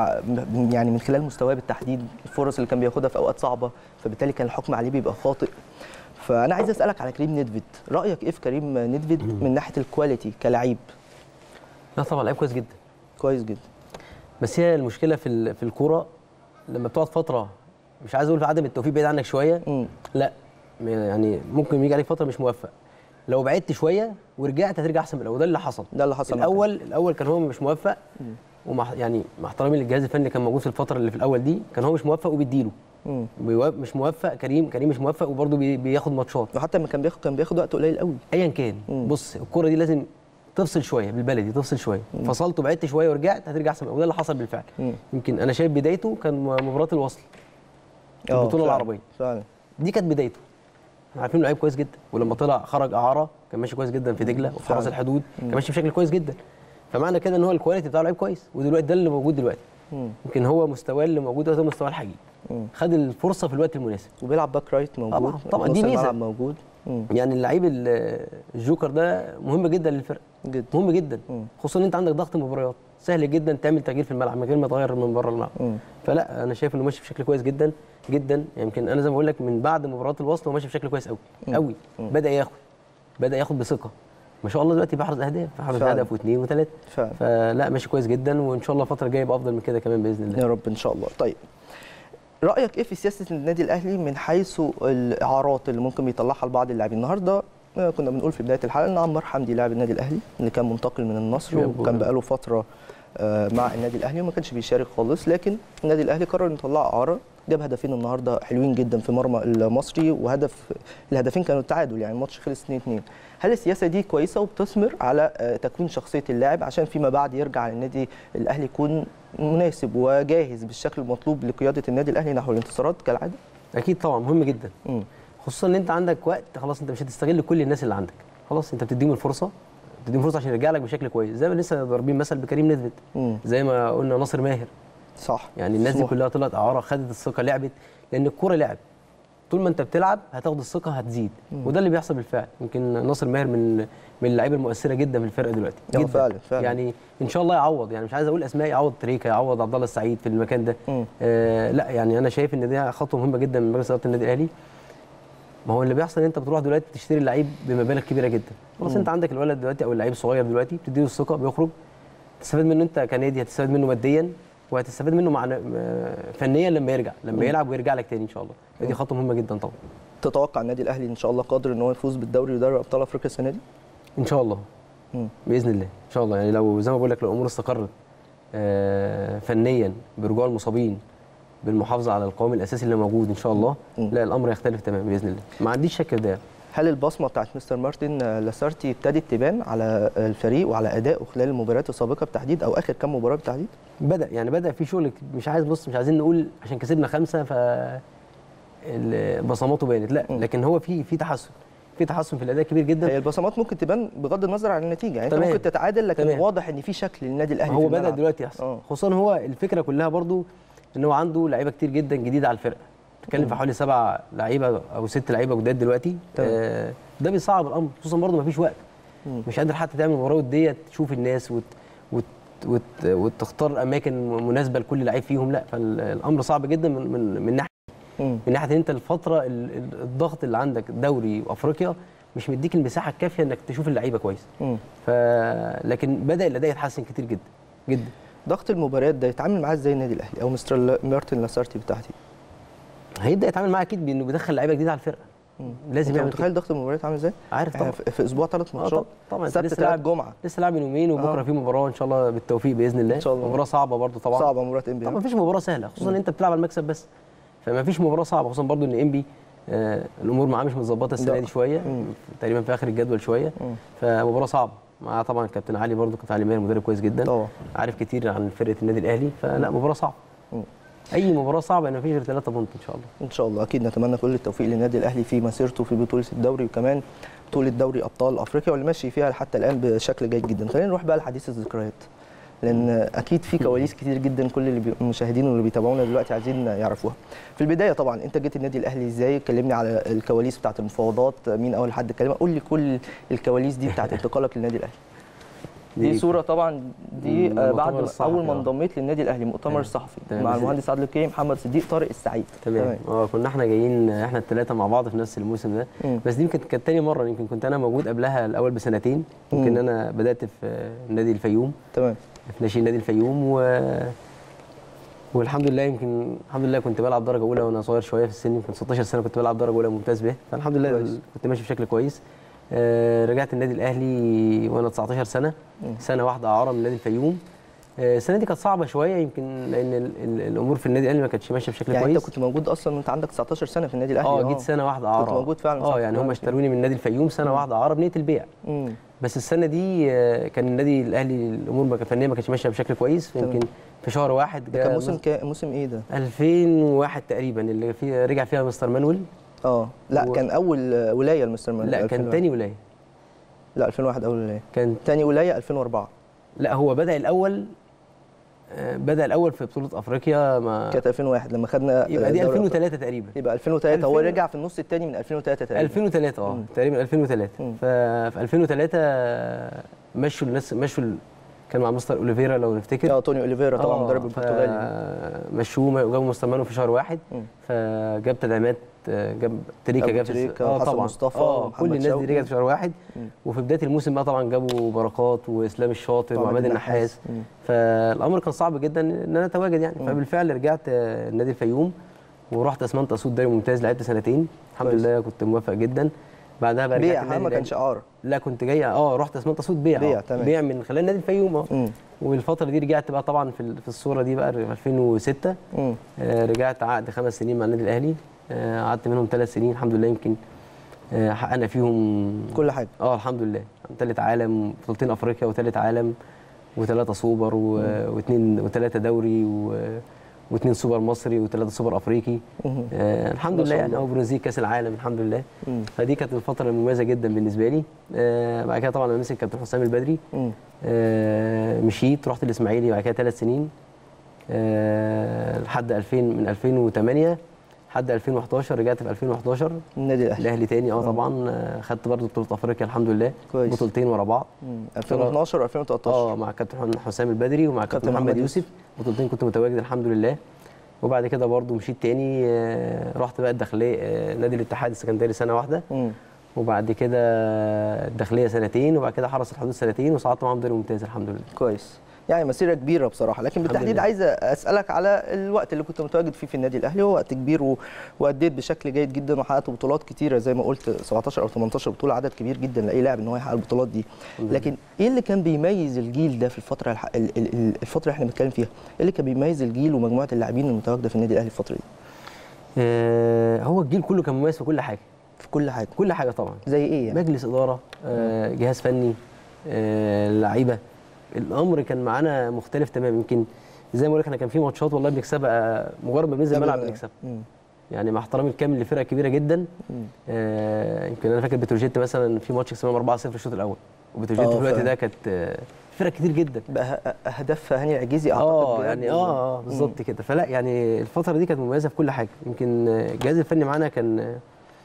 ب- يعني من خلال مستواه بالتحديد الفرص اللي كان بياخدها في اوقات صعبه فبالتالي كان الحكم عليه بيبقى خاطئ فانا عايز اسالك على كريم نيدفيد رايك ايه في كريم نيدفيد من ناحيه الكواليتي كلاعب لا طبعا لعيب كويس جدا كويس جدا بس هي المشكله في ال- في الكوره لما بتقعد فتره مش عايز اقول في عدم التوفيق بعيد عنك شويه مم. لا م- يعني ممكن يجي عليك فتره مش موفق لو بعدت شويه ورجعت هترجع احسن من الاول ده اللي حصل ده اللي حصل معاك. الاول الاول كان هو مش موفق ومع يعني مع احترامي للجهاز الفني اللي كان موجود في الفتره اللي في الاول دي كان هو مش موفق وبيديله مم. بيوا- مش موفق كريم كريم مش موفق وبرده بي بياخد ماتشات وحتى لما كان بياخد كان بياخد وقت قليل قوي ايا كان مم. بص الكوره دي لازم تفصل شويه بالبلدي تفصل شويه فصلت وبعدت شويه ورجعت هترجع احسن وده اللي حصل بالفعل مم. يمكن انا شايف بدايته كان مباراه الوصل في آه، البطوله فعلا، العربيه فعلا دي كانت بدايته احنا عارفين انه لعيب كويس جدا ولما طلع خرج اعاره كان ماشي كويس جدا في دجله وفي حرس فعلا. الحدود كان ماشي بشكل كويس جدا فمعنى كده ان هو الكواليتي بتاعه لعيب كويس ودلوقتي ده اللي موجود دلوقتي مم. يمكن هو مستواه اللي موجود دلوقتي هو مستواه الحقيقي مم. خد الفرصه في الوقت المناسب وبيلعب باك رايت موجود طبعاً، طبعاً، نص دي ميزة. الملعب موجود مم. يعني اللعيب ال- الجوكر ده مهم جدا للفرقه جدا مهم جدا مم. خصوصا ان انت عندك ضغط مباريات سهل جدا تعمل تغيير في الملعب من غير ما تغير من بره الملعب مم. فلا انا شايف انه ماشي بشكل كويس جدا جدا يمكن انا زي ما بقول لك من بعد مباراه الوصل هو ماشي بشكل كويس قوي قوي بدا ياخد بدا ياخد بثقه ما شاء الله دلوقتي بيحرز اهداف بيحرز فعلا. هدف واثنين وثلاثه فعلا فلا ماشي كويس جدا وان شاء الله الفتره الجايه يبقى افضل من كده كمان باذن الله يا رب ان شاء الله طيب رايك ايه في سياسه النادي الاهلي من حيث الاعارات اللي ممكن بيطلعها لبعض اللاعبين النهارده آه، كنا بنقول في بدايه الحلقه ان عمار حمدي لاعب النادي الاهلي اللي كان منتقل من النصر يا وكان أبو- بقاله فتره آه، مع النادي الاهلي وما كانش بيشارك خالص لكن النادي الاهلي قرر انه يطلعه اعاره جاب هدفين النهارده حلوين جدا في مرمى المصري وهدف الهدفين كانوا التعادل يعني الماتش خلص 2 2 هل السياسه دي كويسه وبتثمر على آه، تكوين شخصيه اللاعب عشان فيما بعد يرجع للنادي الاهلي يكون مناسب وجاهز بالشكل المطلوب لقياده النادي الاهلي نحو الانتصارات كالعاده اكيد طبعا مهم جدا مم. خصوصا ان انت عندك وقت خلاص انت مش هتستغل كل الناس اللي عندك خلاص انت بتديهم الفرصه بتديهم فرصه عشان يرجع لك بشكل كويس زي ما لسه ضاربين مثل بكريم نثبت مم. زي ما قلنا ناصر ماهر صح يعني الناس دي سموح. كلها طلعت اعاره خدت الثقه لعبت لان الكوره لعب طول ما انت بتلعب هتاخد الثقه هتزيد وده اللي بيحصل بالفعل يمكن ناصر ماهر من من اللعيبه المؤثره جدا في الفرقه دلوقتي آه، جدا فعلا، فعلا. يعني ان شاء الله يعوض يعني مش عايز اقول اسماء يعوض تريكا يعوض عبد الله السعيد في المكان ده مم. آه لا يعني انا شايف ان دي خطوه مهمه جدا من مجلس اداره النادي الاهلي ما هو اللي بيحصل ان انت بتروح دلوقتي تشتري اللعيب بمبالغ كبيره جدا خلاص انت عندك الولد دلوقتي او اللعيب الصغير دلوقتي بتديله الثقه بيخرج تستفاد منه انت كنادي هتستفاد منه ماديا وهتستفاد منه معنى آه، فنيا لما يرجع لما يلعب ويرجع لك تاني ان شاء الله دي خطوه مهمه جدا طبعا تتوقع النادي الاهلي ان شاء الله قادر ان هو يفوز بالدوري ودوري ابطال افريقيا السنه دي ان شاء الله مم. باذن الله ان شاء الله يعني لو زي ما بقول لك لو الامور استقرت آه، فنيا برجوع المصابين بالمحافظه على القوام الاساسي اللي موجود ان شاء الله مم. لا الامر يختلف تماما باذن الله ما عنديش شك في ده هل البصمه بتاعت مستر مارتن آه، لاسارتي ابتدت تبان على الفريق وعلى ادائه خلال المباريات السابقه بالتحديد او اخر كام مباراه بالتحديد بدا يعني بدا في شغل كت- مش عايز بص مش عايزين نقول عشان كسبنا خمسه ف ال- بصماته بانت لا مم. لكن هو في في تحسن في تحسن في الاداء كبير جدا هي البصمات ممكن تبان بغض النظر عن النتيجه يعني انت تمام. ممكن تتعادل لكن تمام. واضح ان في شكل للنادي الاهلي هو في بدا الملعب. دلوقتي يحصل اه خصوصا هو الفكره كلها برضو ان هو عنده لعيبه كتير جدا جديده على الفرقه بتتكلم في حوالي سبع لعيبه او ست لعيبه جداد دلوقتي تمام. آه ده بيصعب الامر خصوصا برضو مفيش وقت مم. مش قادر حتى تعمل مباراه وديه تشوف الناس وت وت وت وتختار اماكن مناسبه لكل لعيب فيهم لا فالامر صعب جدا من من, من ناحيه مم. من ناحيه ان انت الفتره ال- ال- الضغط اللي عندك دوري وافريقيا مش مديك المساحه الكافيه انك تشوف اللعيبه كويس مم. ف لكن بدا الاداء يتحسن كتير جدا جدا ضغط المباريات ده يتعامل معاه ازاي النادي الاهلي او مستر ل- مارتن لاسارتي بالتحديد هيبدا يتعامل معاه اكيد بانه بيدخل لعيبه جديده على الفرقه لازم انت يعمل كده متخيل ضغط المباريات عامل ازاي؟ عارف احنا طبعا في في اسبوع ثلاث آه ماتشات طبعا طبعا أنت سبت لسه ثلاث لاعب جمعه لسه لاعب من يومين وبكره آه. في مباراه ان شاء الله بالتوفيق باذن الله إن شاء الله. مباراه صعبه برضو طبعا صعبه مباراه ام طبعا مفيش مباراه سهله خصوصا ان انت بتلعب على المكسب بس فما فيش مباراه صعبه خصوصا برضو ان انبي آه الامور معاه مش متظبطه السنه لا. دي شويه مم. تقريبا في اخر الجدول شويه مم. فمباراه صعبه معاه طبعا كابتن علي برضو كابتن علي ماهر مدرب كويس جدا طبعا عارف كتير عن فرقه النادي الاهلي فلا مباراه صعبه مم. اي مباراه صعبه يعني مفيش غير ثلاثه بونت ان شاء الله ان شاء الله اكيد نتمنى كل التوفيق للنادي الاهلي في مسيرته في بطوله الدوري وكمان بطوله دوري ابطال افريقيا واللي ماشي فيها حتى الان بشكل جيد جدا خلينا نروح بقى لحديث الذكريات لان اكيد في كواليس كتير جدا كل اللي بي- المشاهدين واللي بيتابعونا دلوقتي عايزين يعرفوها في البدايه طبعا انت جيت النادي الاهلي ازاي كلمني على الكواليس بتاعه المفاوضات مين اول حد كلمه قول لي كل الكواليس دي بتاعه انتقالك للنادي الاهلي دي صوره طبعا دي مم، آه، المؤتمر بعد الصحفي، اول ما آه. انضميت للنادي الاهلي مؤتمر تمام. الصحفي تمام. مع بس- المهندس عادل الكريم محمد صديق طارق السعيد تمام اه كنا احنا جايين احنا الثلاثه مع بعض في نفس الموسم ده مم. بس دي يمكن كانت تاني مره يمكن كنت انا موجود قبلها الاول بسنتين يمكن مم. انا بدات في نادي الفيوم تمام في ناشئين نادي الفيوم و والحمد لله يمكن الحمد لله كنت بلعب درجه اولى وانا صغير شويه في السن يمكن 16 سنه كنت بلعب درجه اولى ممتاز به فالحمد لله كويس. كنت ماشي بشكل كويس آه رجعت النادي الاهلي وانا 19 سنه مم. سنه واحده اعاره من نادي الفيوم آه، السنه دي كانت صعبه شويه يمكن لان ال- ال- الامور في النادي الاهلي ما كانتش ماشيه بشكل يعني كويس انت كنت موجود اصلا وانت عندك 19 سنه في النادي الاهلي اه جيت سنه واحده اعاره موجود فعلا، صح. اه يعني هم آه، اشتروني من نادي الفيوم سنه واحده اعاره بنيه البيع امم بس السنه دي آه، كان النادي الاهلي الامور ما كانت فنيه ما كانتش ماشيه بشكل كويس تمام. يمكن في شهر واحد ده كان جاء موسم مس- كا... موسم ايه ده 2001 تقريبا اللي فيه رجع فيها مستر مانويل اه لا و- كان اول آه، ولايه لمستر مان لا كان 2001. تاني ولايه لا 2001 اول ولايه كان تاني ولايه 2004 لا هو بدا الاول آه، بدا الاول في بطوله افريقيا ما كانت 2001 لما خدنا يبقى دي دوري أبطال. 2003 تقريبا يبقى 2003 هو 2000 رجع في النص الثاني من 2003 تقريبا 2003 اه مم. تقريبا 2003 مم. ففي 2003 مشوا الناس مشوا ال- كان مع مستر اوليفيرا لو نفتكر اه توني اوليفيرا طبعا آه، مدرب البرتغالي ف- مشوه وجابوا مستر مانو في شهر واحد مم. فجاب تدعيمات آه، جاب تريكا أبو جاب في- تريكة اه وحسن طبعا مصطفى اه ومحمد كل الناس شوقي. دي رجعت في شهر واحد مم. وفي بدايه الموسم بقى طبعا جابوا بركات واسلام الشاطر وعماد وعماد النحاس. النحاس مم. فالامر كان صعب جدا ان انا اتواجد يعني مم. فبالفعل رجعت آه، نادي الفيوم ورحت اسمنت اسود دوري ممتاز لعبت سنتين الحمد كويس. لله كنت موافق جدا بعدها بقى رجعت بيع ها النادي ما الأهلي. كانش عار لا كنت جاي اه رحت اسمنت اسود بيع بيع، آه. تمام. بيع من خلال نادي الفيوم اه مم. والفتره دي رجعت بقى طبعا في ال- في الصوره دي بقى في 2006 مم. آه، رجعت عقد خمس سنين مع النادي الاهلي آه، قعدت منهم ثلاث سنين الحمد لله يمكن آه، حققنا فيهم كل حاجه اه الحمد لله ثالث عالم بطولتين افريقيا وثالث عالم وثلاثه سوبر و- واثنين وثلاثه دوري و- واثنين سوبر مصري وثلاثه سوبر افريقي مم. آه الحمد ما لله شاء يعني الله. او برونزيه كاس العالم الحمد لله مم. فدي كانت الفتره المميزه جدا بالنسبه لي آه بعد كده طبعا انا مسك كابتن حسام البدري مم. آه مشيت رحت الاسماعيلي بعد كده ثلاث سنين آه لحد 2000 من 2008 لحد 2011 رجعت في 2011 النادي الاهلي الاهلي تاني اه طبعا آه، خدت برضه بطوله افريقيا الحمد لله كويس. بطولتين ورا بعض مم. 2012 و2013 اه مع كابتن حسام البدري ومع كابتن كابتن محمد محمد يوسف بطولتين كنت متواجد الحمد لله وبعد كده برضه مشيت تاني آه، رحت بقى الداخليه آه، نادي الاتحاد السكندري سنه واحده مم. وبعد كده الداخليه سنتين وبعد كده حرس الحدود سنتين وصعدت معاهم دوري ممتاز الحمد لله كويس يعني مسيره كبيره بصراحه لكن بالتحديد لله. عايز اسالك على الوقت اللي كنت متواجد فيه في النادي الاهلي هو وقت كبير و... واديت بشكل جيد جدا وحققت بطولات كتيره زي ما قلت 17 او 18 بطوله عدد كبير جدا لاي لاعب ان هو يحقق البطولات دي لله. لكن ايه اللي كان بيميز الجيل ده في الفتره الح... ال- ال- ال- الفتره اللي احنا بنتكلم فيها ايه اللي كان بيميز الجيل ومجموعه اللاعبين المتواجده في النادي الاهلي الفتره دي آه، هو الجيل كله كان مميز في كل حاجه في كل حاجه كل حاجه طبعا زي ايه يعني مجلس اداره آه، جهاز فني آه، لعيبه الامر كان معانا مختلف تماما يمكن زي ما بقول لك احنا كان في ماتشات والله بنكسبها مجرد ما بننزل الملعب بنكسب مم. يعني مع احترامي الكامل لفرقه كبيره جدا مم. آه، يمكن انا فاكر بتروجيت مثلا في ماتش كسبناهم 4-0 الشوط الاول وبتروجيت آه، في الوقت فعلا. ده كانت آه، فرق كتير جدا بقى أه- اهداف هاني العجيزي اعتقد اه جاب يعني و- اه اه بالظبط كده فلا يعني الفتره دي كانت مميزه في كل حاجه يمكن آه، الجهاز الفني معانا كان آه،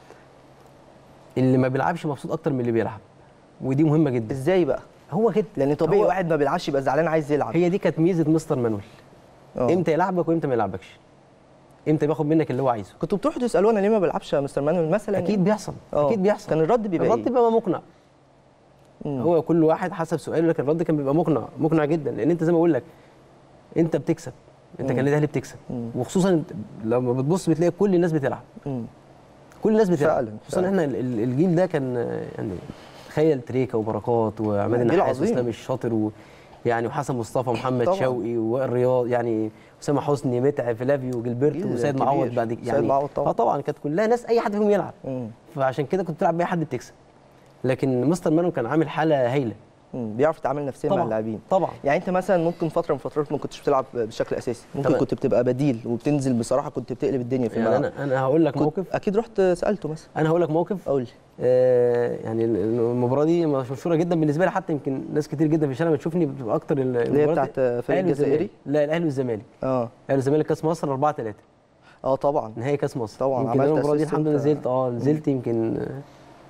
اللي ما بيلعبش مبسوط اكتر من اللي بيلعب ودي مهمه جدا ازاي بقى هو كده لان طبيعي هو- واحد ما بيلعبش يبقى زعلان عايز يلعب هي دي كانت ميزه مستر مانويل آه. امتى يلعبك وامتى ما يلعبكش امتى بياخد منك اللي هو عايزه كنتوا بتروحوا تسالوه انا ليه ما بلعبش يا مستر مانويل مثلا اكيد بيحصل آه. اكيد بيحصل كان الرد بيبقى الرد إيه؟ بيبقى مقنع مم. هو كل واحد حسب سؤاله لكن الرد كان بيبقى مقنع مقنع جدا لان انت زي ما بقول لك انت بتكسب انت كان الاهلي بتكسب مم. وخصوصا لما بتبص بتلاقي كل الناس بتلعب مم. كل الناس بتلعب فعلاً، خصوصا فعلاً. احنا ال- ال- الجيل ده كان آه، يعني تخيل تريكا وبركات وعماد جيل النحاس عظيم. واسلام الشاطر و يعني وحسن مصطفى ومحمد طبعاً. شوقي ووائل رياض يعني اسامه حسني متعب فلافيو جilberto جيل وسيد كبير. معوض بعد سيد يعني معوض طبعاً. اه طبعا كانت كلها ناس اي حد فيهم يلعب مم. فعشان كده كنت بتلعب باي حد بتكسب لكن مستر مانو كان عامل حاله هايله مم. بيعرف يتعامل نفسيا مع طبعا اللاعبين طبعا يعني انت مثلا ممكن فتره من فترات ما كنتش بتلعب بشكل اساسي ممكن تمام. كنت بتبقى بديل وبتنزل بصراحه كنت بتقلب الدنيا في يعني الملعب انا انا هقول لك كنت موقف اكيد رحت سالته مثلا انا هقول لك موقف قول لي آه، يعني المباراه دي مش مشهوره جدا بالنسبه لي حتى يمكن ناس كتير جدا في الشارع بتشوفني بتبقى اكتر ال- اللي هي المباريات- بتاعت فريق الأهلي والزمالك. الجزائري لا الاهلي والزمالك اه الاهلي والزمالك كاس مصر 4 3 اه طبعا نهائي كاس مصر طبعاً، يمكن عملت أنا المباراه دي assist الحمد لله أنت. نزلت اه نزلت يمكن آه،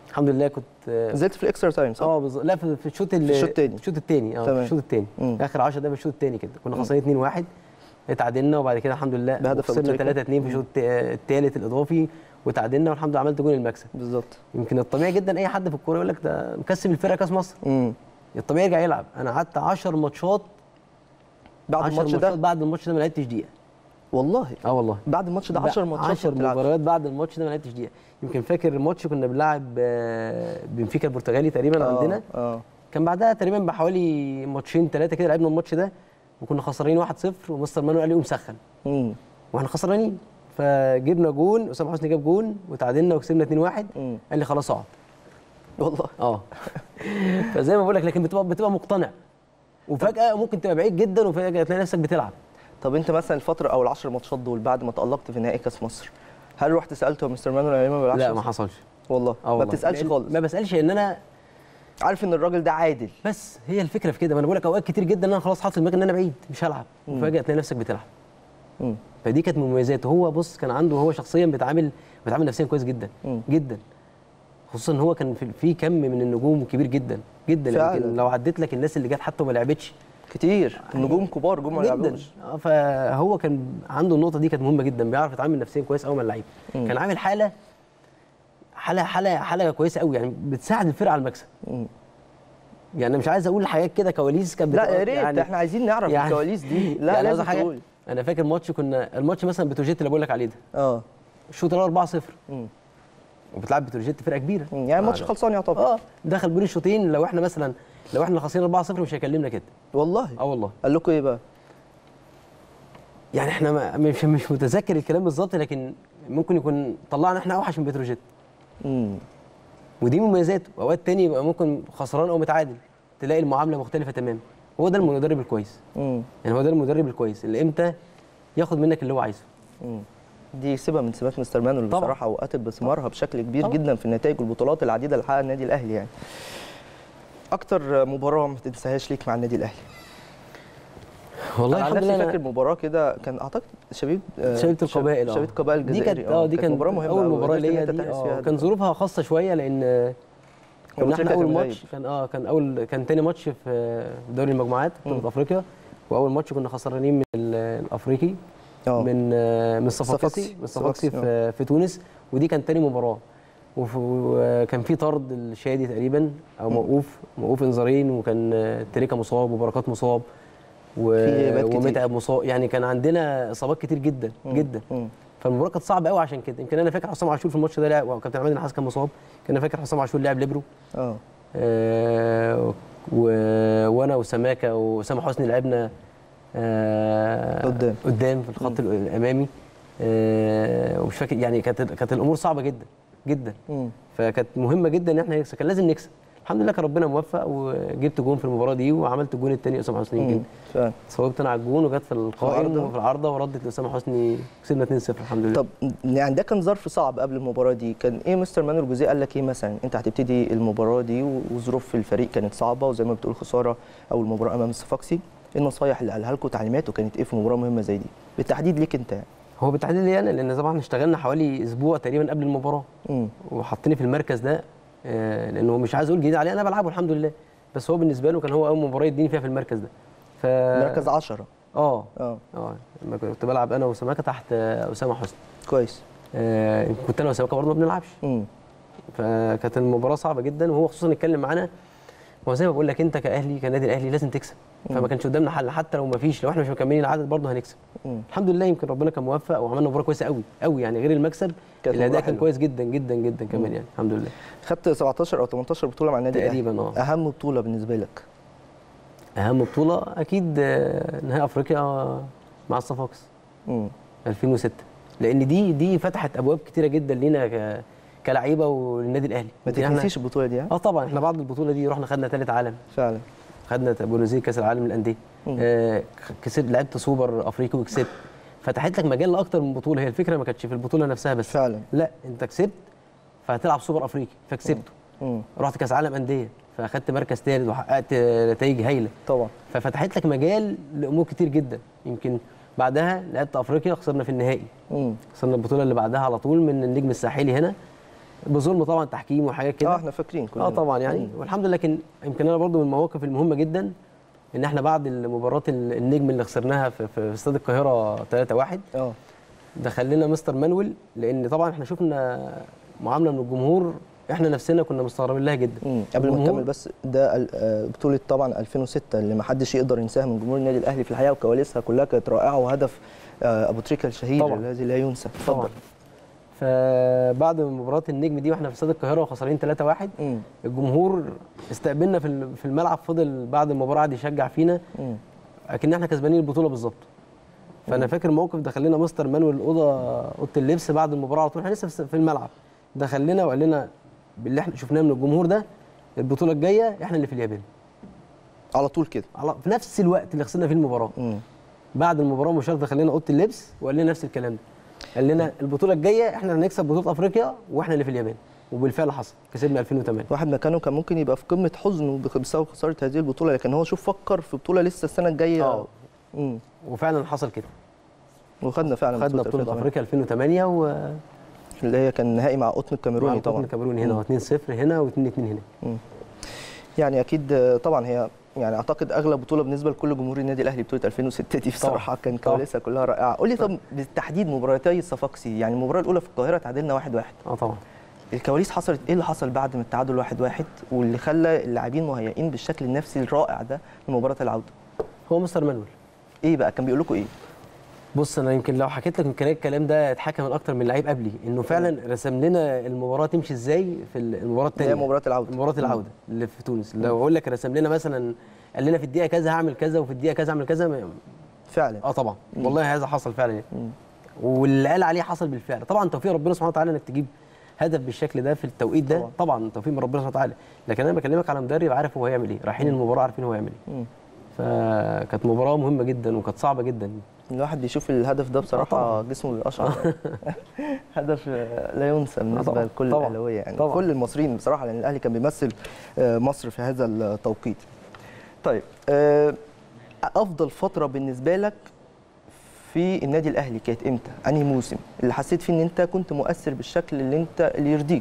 الحمد لله كنت آه، نزلت في الاكسترا تايم صح؟ اه بالظبط لا في في الشوط ال- الشوط التاني. الشوط الثاني اه تمام. في الشوط الثاني مم. اخر 10 دقايق في الشوط الثاني كده كنا خسرانين 2 1 اتعادلنا وبعد كده الحمد لله بهدف أبو خسرنا تريكة. 3 2 في الشوط الثالث الاضافي وتعادلنا والحمد لله عملت جول المكسب بالظبط يمكن الطبيعي جدا اي حد في الكوره يقول لك ده مكسب الفرقه كاس مصر امم الطبيعي يرجع يلعب انا قعدت 10 ماتشات بعد 10 الماتش ماتشات ده بعد الماتش ده ما لعبتش دقيقه والله اه والله بعد الماتش ده 10 ماتشات 10 ما بتلعبش. مباريات بعد الماتش ده ما لعبتش دقيقه يمكن فاكر الماتش كنا بنلعب آه، بنفيكا البرتغالي تقريبا آه، عندنا اه كان بعدها تقريبا بحوالي ماتشين ثلاثه كده لعبنا الماتش ده وكنا خسرانين 1-0 ومستر مانويل قال لي قوم سخن امم واحنا خسرانين فجبنا جون اسامه حسني جاب جون وتعادلنا وكسبنا 2-1 مم. قال لي خلاص اقعد والله اه فزي ما بقول لك لكن بتبقى بتبقى مقتنع وفجاه ممكن تبقى بعيد جدا وفجاه تلاقي نفسك بتلعب طب انت مثلا الفتره او العشر ماتشات دول بعد ما تالقت في نهائي كاس مصر هل رحت سالته يا مستر مانويل ليه ما بيلعبش لا مصر؟ ما حصلش والله اه ما والله. بتسالش لأن- خالص ما بسالش ان انا عارف ان الراجل ده عادل بس هي الفكره في كده ما انا بقول لك اوقات كتير جدا انا خلاص حاطط في دماغي ان انا بعيد مش هلعب وفجاه تلاقي نفسك بتلعب مم. فدي كانت من مميزاته هو بص كان عنده هو شخصيا بيتعامل بيتعامل نفسيا كويس جدا مم. جدا خصوصا ان هو كان في, في كم من النجوم كبير جدا جدا فعلا. يمكن لو عديت لك الناس اللي جت حتى وما لعبتش كتير نجوم كبار جم ما جدا لعبوش آه، فهو كان عنده النقطه دي كانت مهمه جدا بيعرف يتعامل نفسيا كويس قوي مع اللعيبه مم. كان عامل حاله حاله حاله حاله كويسه قوي يعني بتساعد الفرقه على المكسب مم. يعني أنا مش عايز اقول حاجات كده كواليس كانت لا بتبقى- يا ريت يعني احنا عايزين نعرف يعني- الكواليس دي لا يعني لازم قصدي حاجة تقول انا فاكر ماتش كنا الماتش مثلا بتروجيت اللي بقول لك عليه ده اه الشوط الاول 4-0 مم. وبتلعب بتروجيت فرقه كبيره مم. يعني الماتش آه، خلصان يعتبر اه دخل بين الشوطين لو احنا مثلا لو احنا خاسرين 4-0 مش هيكلمنا كده والله اه والله قال لكم ايه بقى يعني احنا ما مش مش متذكر الكلام بالظبط لكن ممكن يكون طلعنا احنا اوحش من بتروجيت امم ودي مميزاته اوقات تاني يبقى ممكن خسران او متعادل تلاقي المعامله مختلفه تماما هو ده المدرب الكويس امم يعني هو ده المدرب الكويس اللي امتى ياخد منك اللي هو عايزه مم. دي سمه من سمات مستر مانويل طبعاً. بصراحه وقتت بثمارها بشكل كبير طبعاً. جدا في النتائج والبطولات العديده اللي حققها النادي الاهلي يعني اكتر مباراه ما تنساهاش ليك مع النادي الاهلي والله انا عن الحمد نفسي لله فاكر أنا- مباراه كده كان اعتقد شبيب آه، شبيبه شب- القبائل اه شبيبه القبائل دي الجزائري كانت اه دي كانت مباراه مهمه اول أوي، مباراه قدرت إن ليا أنت دي تنافس فيها اه كان ظروفها خاصه شويه لان آه، أبو كنا احنا تريكة اول كان ماتش غايب. كان اه كان اول كان تاني ماتش في في دوري المجموعات بطوله افريقيا واول ماتش كنا خسرانين من ال- الافريقي اه من آه، من الصفاقسي الصفاقسي. من الصفاقسي الصفاقسي، في, في تونس ودي كان تاني مباراه وف- وكان في طرد الشادي تقريبا او موقوف موقوف انذارين وكان آه، تريكا مصاب وبركات مصاب و- في إيبات كتير. ومتعب مصاب يعني كان عندنا اصابات كتير جدا مم. جدا مم. فالمباراه كانت صعبه قوي عشان كده يمكن انا فاكر حسام عاشور في الماتش ده لعب وكابتن عماد النحاس كان مصاب كان انا فاكر حسام عاشور لعب ليبرو اه آه، و- وانا وسماكه واسامه حسني لعبنا آه، قدام. قدام في الخط الامامي آه، ومش فاكر يعني كانت كانت الامور صعبه جدا جدا مم. فكانت مهمه جدا ان احنا نكسب كان لازم نكسب الحمد لله كان ربنا موفق وجبت جون في المباراه دي وعملت الجون الثاني اسامه حسني مم. يمكن فعلا صوبت انا على الجون وجت في القائم العارضة. وفي العارضه وردت لاسامه حسني كسبنا 2-0 الحمد لله طب يعني ده كان ظرف صعب قبل المباراه دي كان ايه مستر مانويل جوزيه قال لك ايه مثلا انت هتبتدي المباراه دي وظروف الفريق كانت صعبه وزي ما بتقول خساره اول مباراه امام الصفاقسي ايه النصايح اللي قالها لكم تعليماته كانت ايه في مباراه مهمه زي دي بالتحديد ليك انت يعني هو بالتحديد لي انا لان طبعا اشتغلنا حوالي اسبوع تقريبا قبل المباراه امم وحطني في المركز ده آه، لانه هو مش عايز اقول جديد عليه انا بلعبه الحمد لله بس هو بالنسبه له كان هو اول مباراه يديني فيها في المركز ده ف مركز 10 اه اه اه لما كنت بلعب انا وسماكه تحت آه، اسامه حسني كويس آه كنت انا وسماكه برضه ما بنلعبش امم فكانت المباراه صعبه جدا وهو خصوصا اتكلم معانا هو زي ما بقول لك انت كاهلي كنادي الاهلي لازم تكسب فما كانش قدامنا حل حتى لو ما فيش لو احنا مش مكملين العدد برضه هنكسب مم. الحمد لله يمكن ربنا كان موفق وعملنا مباراه كويسه قوي قوي يعني غير المكسب كانت الاداء مباراة كان حلوة. كويس جدا جدا جدا كمان يعني الحمد لله خدت 17 او 18 بطوله مع النادي الاهلي تقريبا اه اهم بطوله بالنسبه لك اهم بطوله اكيد آه، نهائي افريقيا مع الصفاقس امم 2006 لان دي دي فتحت ابواب كتيره جدا لينا ك- كلعيبه وللنادي الاهلي ما دي احنا- تنسيش البطوله دي ها اه طبعا احنا بعد البطوله دي رحنا خدنا ثالث عالم فعلا خدنا بونوزيه كاس العالم للانديه مم. آه كسبت لعبت سوبر افريقي وكسبت فتحت لك مجال لاكتر من بطوله هي الفكره ما كانتش في البطوله نفسها بس فعلا لا انت كسبت فهتلعب سوبر افريقي فكسبته امم رحت كاس عالم انديه فاخدت مركز ثالث وحققت آه، نتائج هايله طبعا ففتحت لك مجال لامور كتير جدا يمكن بعدها لعبت افريقيا خسرنا في النهائي امم خسرنا البطوله اللي بعدها على طول من النجم الساحلي هنا بظلم طبعا تحكيم وحاجات كده اه احنا فاكرين كلنا اه طبعا يعني والحمد لله لكن يمكن انا برضو من المواقف المهمه جدا ان احنا بعد مباراه النجم اللي خسرناها في, في استاد القاهره 3-1 اه دخل لنا مستر مانويل لان طبعا احنا شفنا معامله من الجمهور احنا نفسنا كنا مستغربين لها جدا مم. قبل ما الجمهور- نكمل بس ده ال- آه، بطولة طبعا 2006 اللي ما حدش يقدر ينساها من جمهور النادي الاهلي في الحقيقة وكواليسها كلها كانت رائعة وهدف آه، ابو تريكة الشهير طبعاً. الذي لا ينسى طبعا اتفضل فبعد مباراه النجم دي واحنا في استاد القاهره وخسرانين 3-1 مم. الجمهور استقبلنا في ال- في الملعب فضل بعد المباراه قعد يشجع فينا مم. اكن احنا كسبانين البطوله بالظبط فانا فاكر موقف دخل لنا مستر مانويل الاوضه اوضه اللبس بعد المباراه على طول احنا لسه في- في الملعب دخل لنا وقال لنا باللي احنا شفناه من الجمهور ده البطوله الجايه احنا اللي في اليابان على طول كده على في نفس الوقت اللي خسرنا فيه المباراه مم. بعد المباراه مباشره دخل لنا اوضه اللبس وقال لنا نفس الكلام ده قال لنا البطوله الجايه احنا هنكسب بطوله افريقيا واحنا اللي في اليابان وبالفعل حصل كسبنا 2008 واحد مكانه كان ممكن يبقى في قمة حزنه بخ- بسبب خسارة هذه البطولة لكن هو شوف فكر في بطولة لسه السنة الجاية اه مم. وفعلا حصل كده وخدنا فعلا خدنا بطوله 2008. افريقيا 2008 و اللي هي كان نهائي مع قطن الكاميروني طبعا الكاميروني هنا 2-0 هنا و2-2 هنا يعني اكيد آه، طبعا هي يعني اعتقد اغلى بطوله بالنسبه لكل جمهور النادي الاهلي بطوله 2006 دي بصراحه كان طبعاً. كواليسها كلها رائعه قول لي طب بالتحديد مباراتي الصفاقسي يعني المباراه الاولى في القاهره تعادلنا 1-1 اه طبعا الكواليس حصلت ايه اللي حصل بعد ما التعادل 1-1 واللي خلى اللاعبين مهيئين بالشكل النفسي الرائع ده لمباراه العوده هو مستر مانويل ايه بقى كان بيقول لكم ايه بص انا يمكن لو حكيت لك يمكن الكلام ده اتحكى من اكتر من لعيب قبلي انه فعلا رسم لنا المباراه تمشي ازاي في المباراه اللي هي الثانيه مباراه العوده مباراه العوده اللي في تونس لو اقول لك رسم لنا مثلا قال لنا في الدقيقه كذا هعمل كذا وفي الدقيقه كذا هعمل كذا ما- فعلا اه طبعا والله هذا حصل فعلا يعني. مم. واللي قال عليه حصل بالفعل طبعا توفيق ربنا سبحانه وتعالى انك تجيب هدف بالشكل ده في التوقيت ده طبعاً. طبعا, توفيق من ربنا سبحانه وتعالى لكن انا بكلمك على مدرب عارف هو هيعمل ايه رايحين المباراه عارفين هو هيعمل ايه مم. فكانت مباراه مهمه جدا وكانت صعبه جدا الواحد بيشوف الهدف ده بصراحه طبعاً. جسمه بيقشعر هدف لا ينسى بالنسبه طبعاً. لكل طبعاً. الاهلاويه يعني طبعاً. كل المصريين بصراحه لان الاهلي كان بيمثل آه، مصر في هذا التوقيت طيب آه، افضل فتره بالنسبه لك في النادي الاهلي كانت امتى انهي موسم اللي حسيت فيه ان انت كنت مؤثر بالشكل اللي انت اللي يرضيك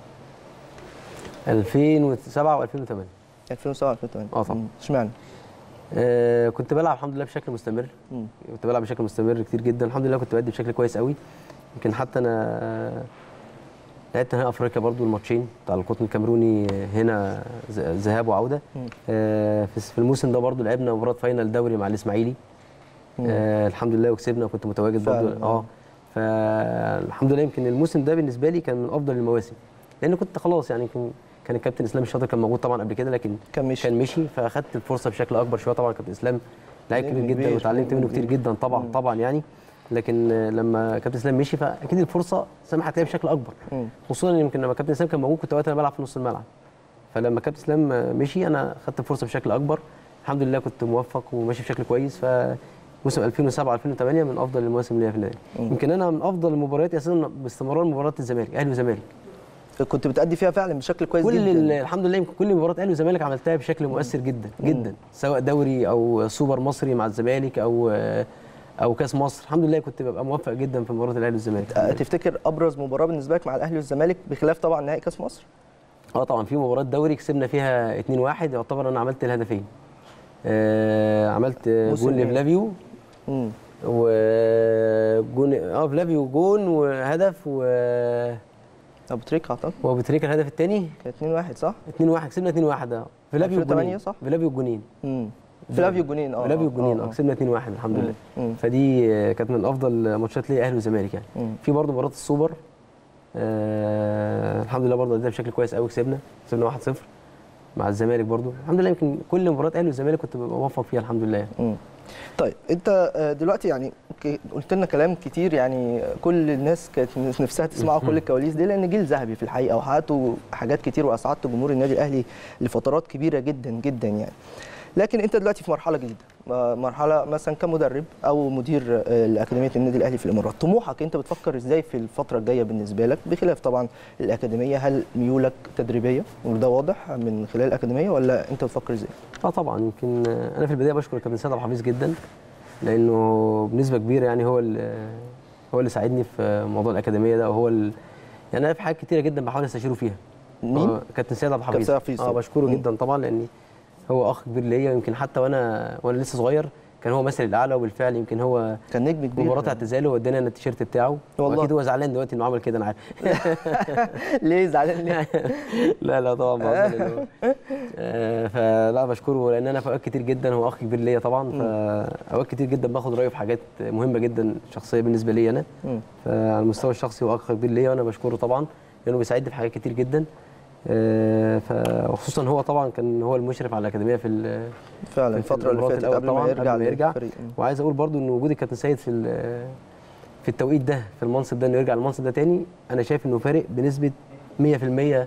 2007 و2008 2007 2008 آه طبعاً. مم. اشمعنى آه كنت بلعب الحمد لله بشكل مستمر مم. كنت بلعب بشكل مستمر كتير جدا الحمد لله كنت بأدي بشكل كويس قوي يمكن حتى انا آه، لعبت نهائي افريقيا برضو الماتشين بتاع القطن الكاميروني هنا ذ- ذهاب وعوده مم. آه في في الموسم ده برضو لعبنا مباراه فاينل دوري مع الاسماعيلي مم. آه الحمد لله وكسبنا وكنت متواجد فعلاً، برضو آه. اه فالحمد لله يمكن الموسم ده بالنسبه لي كان من افضل المواسم لان كنت خلاص يعني كان كان الكابتن اسلام الشاطر كان موجود طبعا قبل كده لكن كان مشي كان مشي فاخدت الفرصه بشكل اكبر شويه طبعا كابتن اسلام لعيب نجم كبير جدا كبير، وتعلمت نجم منه كتير كبير. جدا طبعا مم. طبعا يعني لكن آه، لما كابتن اسلام مشي فاكيد الفرصه سمحت لي بشكل اكبر مم. خصوصا يمكن لما كابتن اسلام كان موجود كنت وقتها بلعب في نص الملعب فلما كابتن اسلام آه، مشي انا خدت الفرصه بشكل اكبر الحمد لله كنت موفق وماشي بشكل كويس ف موسم 2007 2008 من افضل المواسم اللي هي في النادي مم. يمكن انا من افضل المباريات اساسا باستمرار مباريات الزمالك اهلي وزمالك كنت بتأدي فيها فعلا بشكل كويس كل جدا ال- الحمد لله يمكن كل مباراه اهلي وزمالك عملتها بشكل مؤثر جدا جدا سواء دوري او سوبر مصري مع الزمالك او او كاس مصر الحمد لله كنت ببقى موفق جدا في مباراه الاهلي والزمالك آه، تفتكر ابرز مباراه بالنسبه لك مع الاهلي والزمالك بخلاف طبعا نهائي كاس مصر اه طبعا في مباراه دوري كسبنا فيها 2-1 يعتبر انا عملت الهدفين آه عملت موسم جون إيه؟ لفلافيو امم وجون اه فلافيو جون وهدف و ابو تريكه اعتقد وابو تريكه الهدف الثاني كانت 2 1 صح 2-1 كسبنا 2-1 اه فلافيو 2008 الجونين صح؟ فلافيو الجونين امم فلافيو جونين اه فلافيو آه، الجونين آه، اه آه. كسبنا 2-1 الحمد لله مم. فدي آه، كانت من افضل ماتشات ليا اهلي وزمالك يعني مم. في برضه مباراه السوبر آه الحمد لله برضه ادينا بشكل كويس قوي كسبنا كسبنا 1-0 مع الزمالك برضه الحمد لله يمكن كل مباراه اهلي والزمالك كنت ببقى موفق فيها الحمد لله يعني. مم. طيب انت آه، دلوقتي يعني ك- قلت لنا كلام كتير يعني كل الناس كانت نفسها تسمعوا كل الكواليس دي لان جيل ذهبي في الحقيقه وحققتوا حاجات كتير واسعدتوا جمهور النادي الاهلي لفترات كبيره جدا جدا يعني لكن انت دلوقتي في مرحله جديده آه، مرحله مثلا كمدرب او مدير آه، لاكاديميه النادي الاهلي في الامارات طموحك انت بتفكر ازاي في الفتره الجايه بالنسبه لك بخلاف طبعا الاكاديميه هل ميولك تدريبيه وده واضح من خلال الاكاديميه ولا انت بتفكر ازاي اه طبعا يمكن آه، انا في البدايه بشكر الكابتن سيد عبد الحفيظ جدا لانه بنسبه كبيره يعني هو اللي هو اللي ساعدني في موضوع الاكاديميه ده وهو ال- يعني انا في حاجات كتيره جدا بحاول استشيره فيها مين؟ آه، كابتن سيد عبد كابتن الحفيظ سيد عبد الحفيظ. اه بشكره مم. جدا طبعا لان هو اخ كبير ليا يمكن حتى وانا وانا لسه صغير كان هو مثل الاعلى وبالفعل يمكن هو كان نجم كبير مباراه اعتزاله ودانا انا التيشيرت بتاعه والله. واكيد هو زعلان دلوقتي انه عمل كده انا عارف ليه زعلان ليه؟ لا لا طبعا بهزر لأن هو- آه، فلا بشكره لان انا في اوقات كتير جدا هو اخ كبير ليا طبعا فاوقات كتير جدا باخد رايه في حاجات مهمه جدا شخصيه بالنسبه لي انا مم. فعلى المستوى الشخصي هو اخ كبير ليا وانا بشكره طبعا لانه بيساعدني في حاجات كتير جدا آه، ف- وخصوصا هو طبعا كان هو المشرف على الاكاديميه في ال- فعلا في الفتره اللي الإمارات فاتت الأول قبل ما طبعاً، يرجع قبل ما يرجع. للفريق. مم. وعايز اقول برضو ان وجود الكابتن سيد في ال- في التوقيت ده في المنصب ده انه يرجع المنصب ده تاني انا شايف انه فارق بنسبه 100% في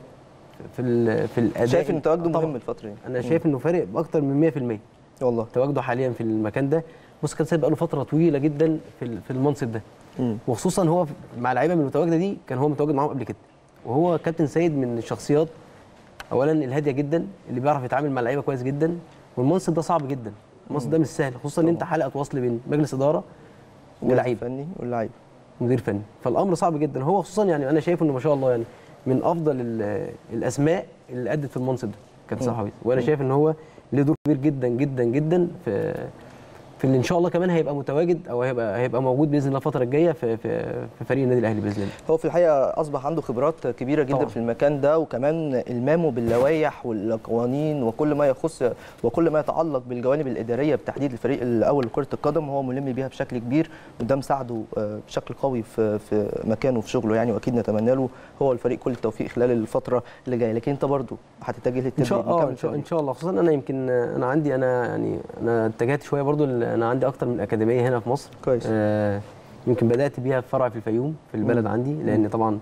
ال- في الاداء شايف ان تواجده طبعاً. مهم الفتره دي انا شايف انه فارق باكتر من 100% والله تواجده حاليا في المكان ده بص كابتن سيد بقاله فتره طويله جدا في ال- في المنصب ده مم. وخصوصا هو مع اللعيبه من المتواجده دي كان هو متواجد معاهم قبل كده وهو كابتن سيد من الشخصيات اولا الهاديه جدا اللي بيعرف يتعامل مع اللعيبه كويس جدا والمنصب ده صعب جدا المنصب ده مش سهل خصوصا ان انت حلقه وصل بين مجلس اداره ولعيب فني واللعيب مدير فني فالامر صعب جدا هو خصوصا يعني انا شايف انه ما شاء الله يعني من افضل ال- الاسماء اللي ادت في المنصب ده كابتن مم. صلاح حفيظ وانا شايف ان هو له دور كبير جدا جدا جدا في في اللي ان شاء الله كمان هيبقى متواجد او هيبقى هيبقى موجود باذن الله الفتره الجايه في في, في فريق النادي الاهلي باذن الله هو في الحقيقه اصبح عنده خبرات كبيره جدا طبعاً. في المكان ده وكمان المامه باللوائح والقوانين وكل ما يخص وكل ما يتعلق بالجوانب الاداريه بتحديد الفريق الاول لكره القدم هو ملم بيها بشكل كبير وده مساعده آه، بشكل قوي في في مكانه في شغله يعني واكيد نتمنى له هو الفريق كل التوفيق خلال الفتره اللي جايه لكن انت برضو هتتجه للتدريب ان شاء الله نكمل ان شاء, تدريب. إن شاء الله خصوصا انا يمكن انا عندي انا يعني انا اتجهت شويه برضو ل- انا عندي اكتر من اكاديميه هنا في مصر كويس. آه يمكن بدات بيها في فرع في الفيوم في البلد مم. عندي لان طبعا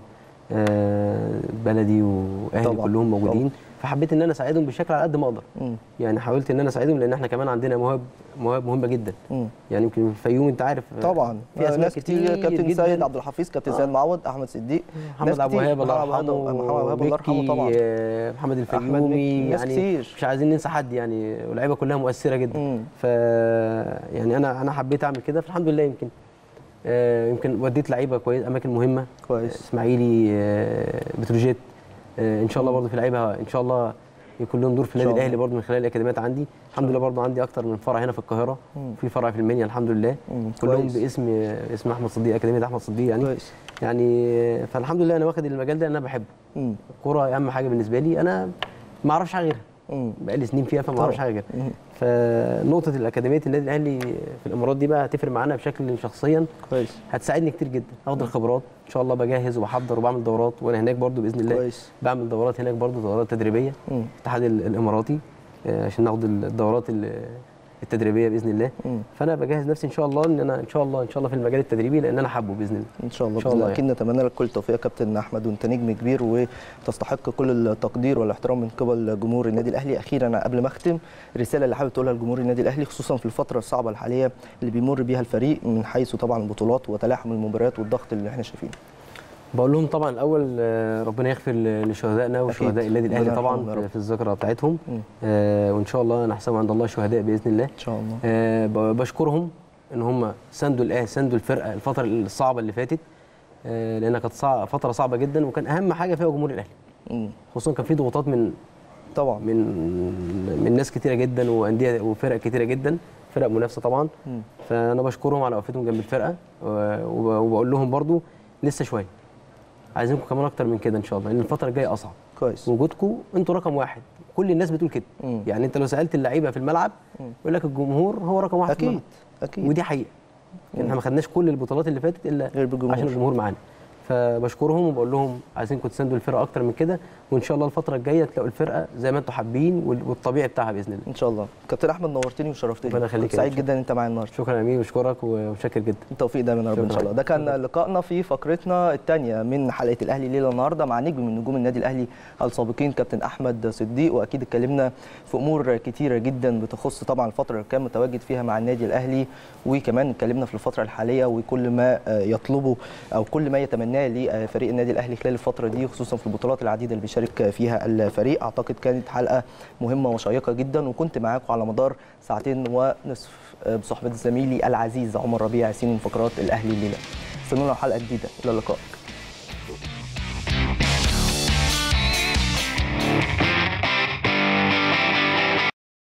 آه بلدي واهلي طبعاً، كلهم موجودين طبعاً. فحبيت ان انا اساعدهم بالشكل على قد ما اقدر مم. يعني حاولت ان انا اساعدهم لان احنا كمان عندنا مواهب مواهب مهمه جدا مم. يعني يمكن في الفيوم انت عارف آه، طبعا في اسماء ناس كتير كابتن جداً. سيد عبد الحفيظ كابتن سيد معوض احمد صديق محمد ناس ابو كتير. وهاب الله محمد أبو وهاب- يرحمه محمد أبو وهاب الله يرحمه مكي، طبعا آه، محمد أحمد الفيومي مكي، ناس يعني كتير. مش عايزين ننسى حد يعني واللعيبه كلها مؤثره جدا مم. ف يعني انا انا حبيت اعمل كده فالحمد لله يمكن آه، يمكن وديت لعيبه كويس اماكن مهمه كويس اسماعيلي آه، بتروجيت آه، ان شاء الله برضو في لعيبه ان شاء الله يكون لهم دور في إن شاء النادي الله. الاهلي برضو من خلال الاكاديميات عندي الحمد لله برضو عندي اكتر من فرع هنا في القاهره مم. في فرع في المنيا الحمد لله مم. كلهم كويس. باسم اسم احمد صديق اكاديميه احمد صديق يعني كويس يعني فالحمد لله انا واخد المجال ده لان انا بحبه مم. الكوره اهم حاجه بالنسبه لي انا ما اعرفش حاجه غيرها مم. بقالي سنين فيها فما طبعاً. اعرفش حاجه غيرها مم. فنقطه الاكاديميه النادي الاهلي في الامارات دي بقى هتفرق معانا بشكل شخصيا كويس هتساعدني كتير جدا اخد الخبرات ان شاء الله بجهز وبحضر وبعمل دورات وانا هناك برضو باذن الله كويس بعمل دورات هناك برضو دورات تدريبيه مم. الاتحاد ال- الاماراتي آه، عشان ناخد الدورات ال- التدريبيه باذن الله مم. فانا بجهز نفسي ان شاء الله ان انا ان شاء الله ان شاء الله في المجال التدريبي لان انا حابه باذن الله ان شاء الله إن شاء بإذن الله اكيد نتمنى لك كل التوفيق يا كابتن احمد وانت نجم كبير وتستحق كل التقدير والاحترام من قبل جمهور النادي الاهلي اخيرا قبل ما اختم رساله اللي حابب تقولها لجمهور النادي الاهلي خصوصا في الفتره الصعبه الحاليه اللي بيمر بيها الفريق من حيث طبعا البطولات وتلاحم المباريات والضغط اللي احنا شايفينه بقول لهم طبعا الاول آه، ربنا يغفر ل- لشهدائنا وشهداء النادي الاهلي ربنا طبعا يرحمهم يا رب. في- في الذكرى بتاعتهم مم. آه، وان شاء الله نحسبهم عند الله شهداء باذن الله ان شاء الله آه، ب- بشكرهم ان هم ساندوا الاهلي ساندوا الفرقه الفتره الصعبه اللي فاتت آه، لانها كانت صع- فتره صعبه جدا وكان اهم حاجه فيها جمهور الاهلي مم. خصوصا كان في ضغوطات من طبعا من من ناس كتيره جدا وانديه وفرق كتيره جدا فرق منافسه طبعا مم. فانا بشكرهم على وقفتهم جنب الفرقه و- وب- وبقول لهم برضو لسه شويه عايزينكم كمان اكتر من كده ان شاء الله لان الفتره الجايه اصعب كويس وجودكم انتوا رقم واحد كل الناس بتقول كده مم. يعني انت لو سالت اللعيبه في الملعب مم. يقول لك الجمهور هو رقم واحد في اكيد الملعب. اكيد ودي حقيقه يعني احنا ما خدناش كل البطولات اللي فاتت الا غير بالجمهور. عشان الجمهور معانا فبشكرهم وبقول لهم عايزينكم تساندوا الفرقه اكتر من كده وان شاء الله الفتره الجايه تلاقوا الفرقه زي ما انتم حابين وال- والطبيعي بتاعها باذن الله ان شاء الله كابتن احمد نورتني وشرفتني ربنا يخليك كنت يا سعيد باشا. جدا ان انت معايا النهارده شكرا يا امين واشكرك ومتشكر جدا التوفيق دايما يا رب ان شكراً. شاء الله ده كان لقائنا في فقرتنا الثانيه من حلقه الاهلي ليله النهارده مع نجم من نجوم النادي الاهلي السابقين كابتن احمد صديق واكيد اتكلمنا في امور كتيره جدا بتخص طبعا الفتره اللي كان متواجد فيها مع النادي الاهلي وكمان اتكلمنا في الفتره الحاليه وكل ما آه، يطلبه او كل ما يتمناه لفريق النادي الاهلي خلال الفتره دي خصوصا في البطولات العديده اللي بيشارك فيها الفريق اعتقد كانت حلقه مهمه وشيقه جدا وكنت معاكم على مدار ساعتين ونصف آه، بصحبه زميلي العزيز عمر ربيع ياسين من فقرات الاهلي الليله استنونا حلقه جديده الى اللقاء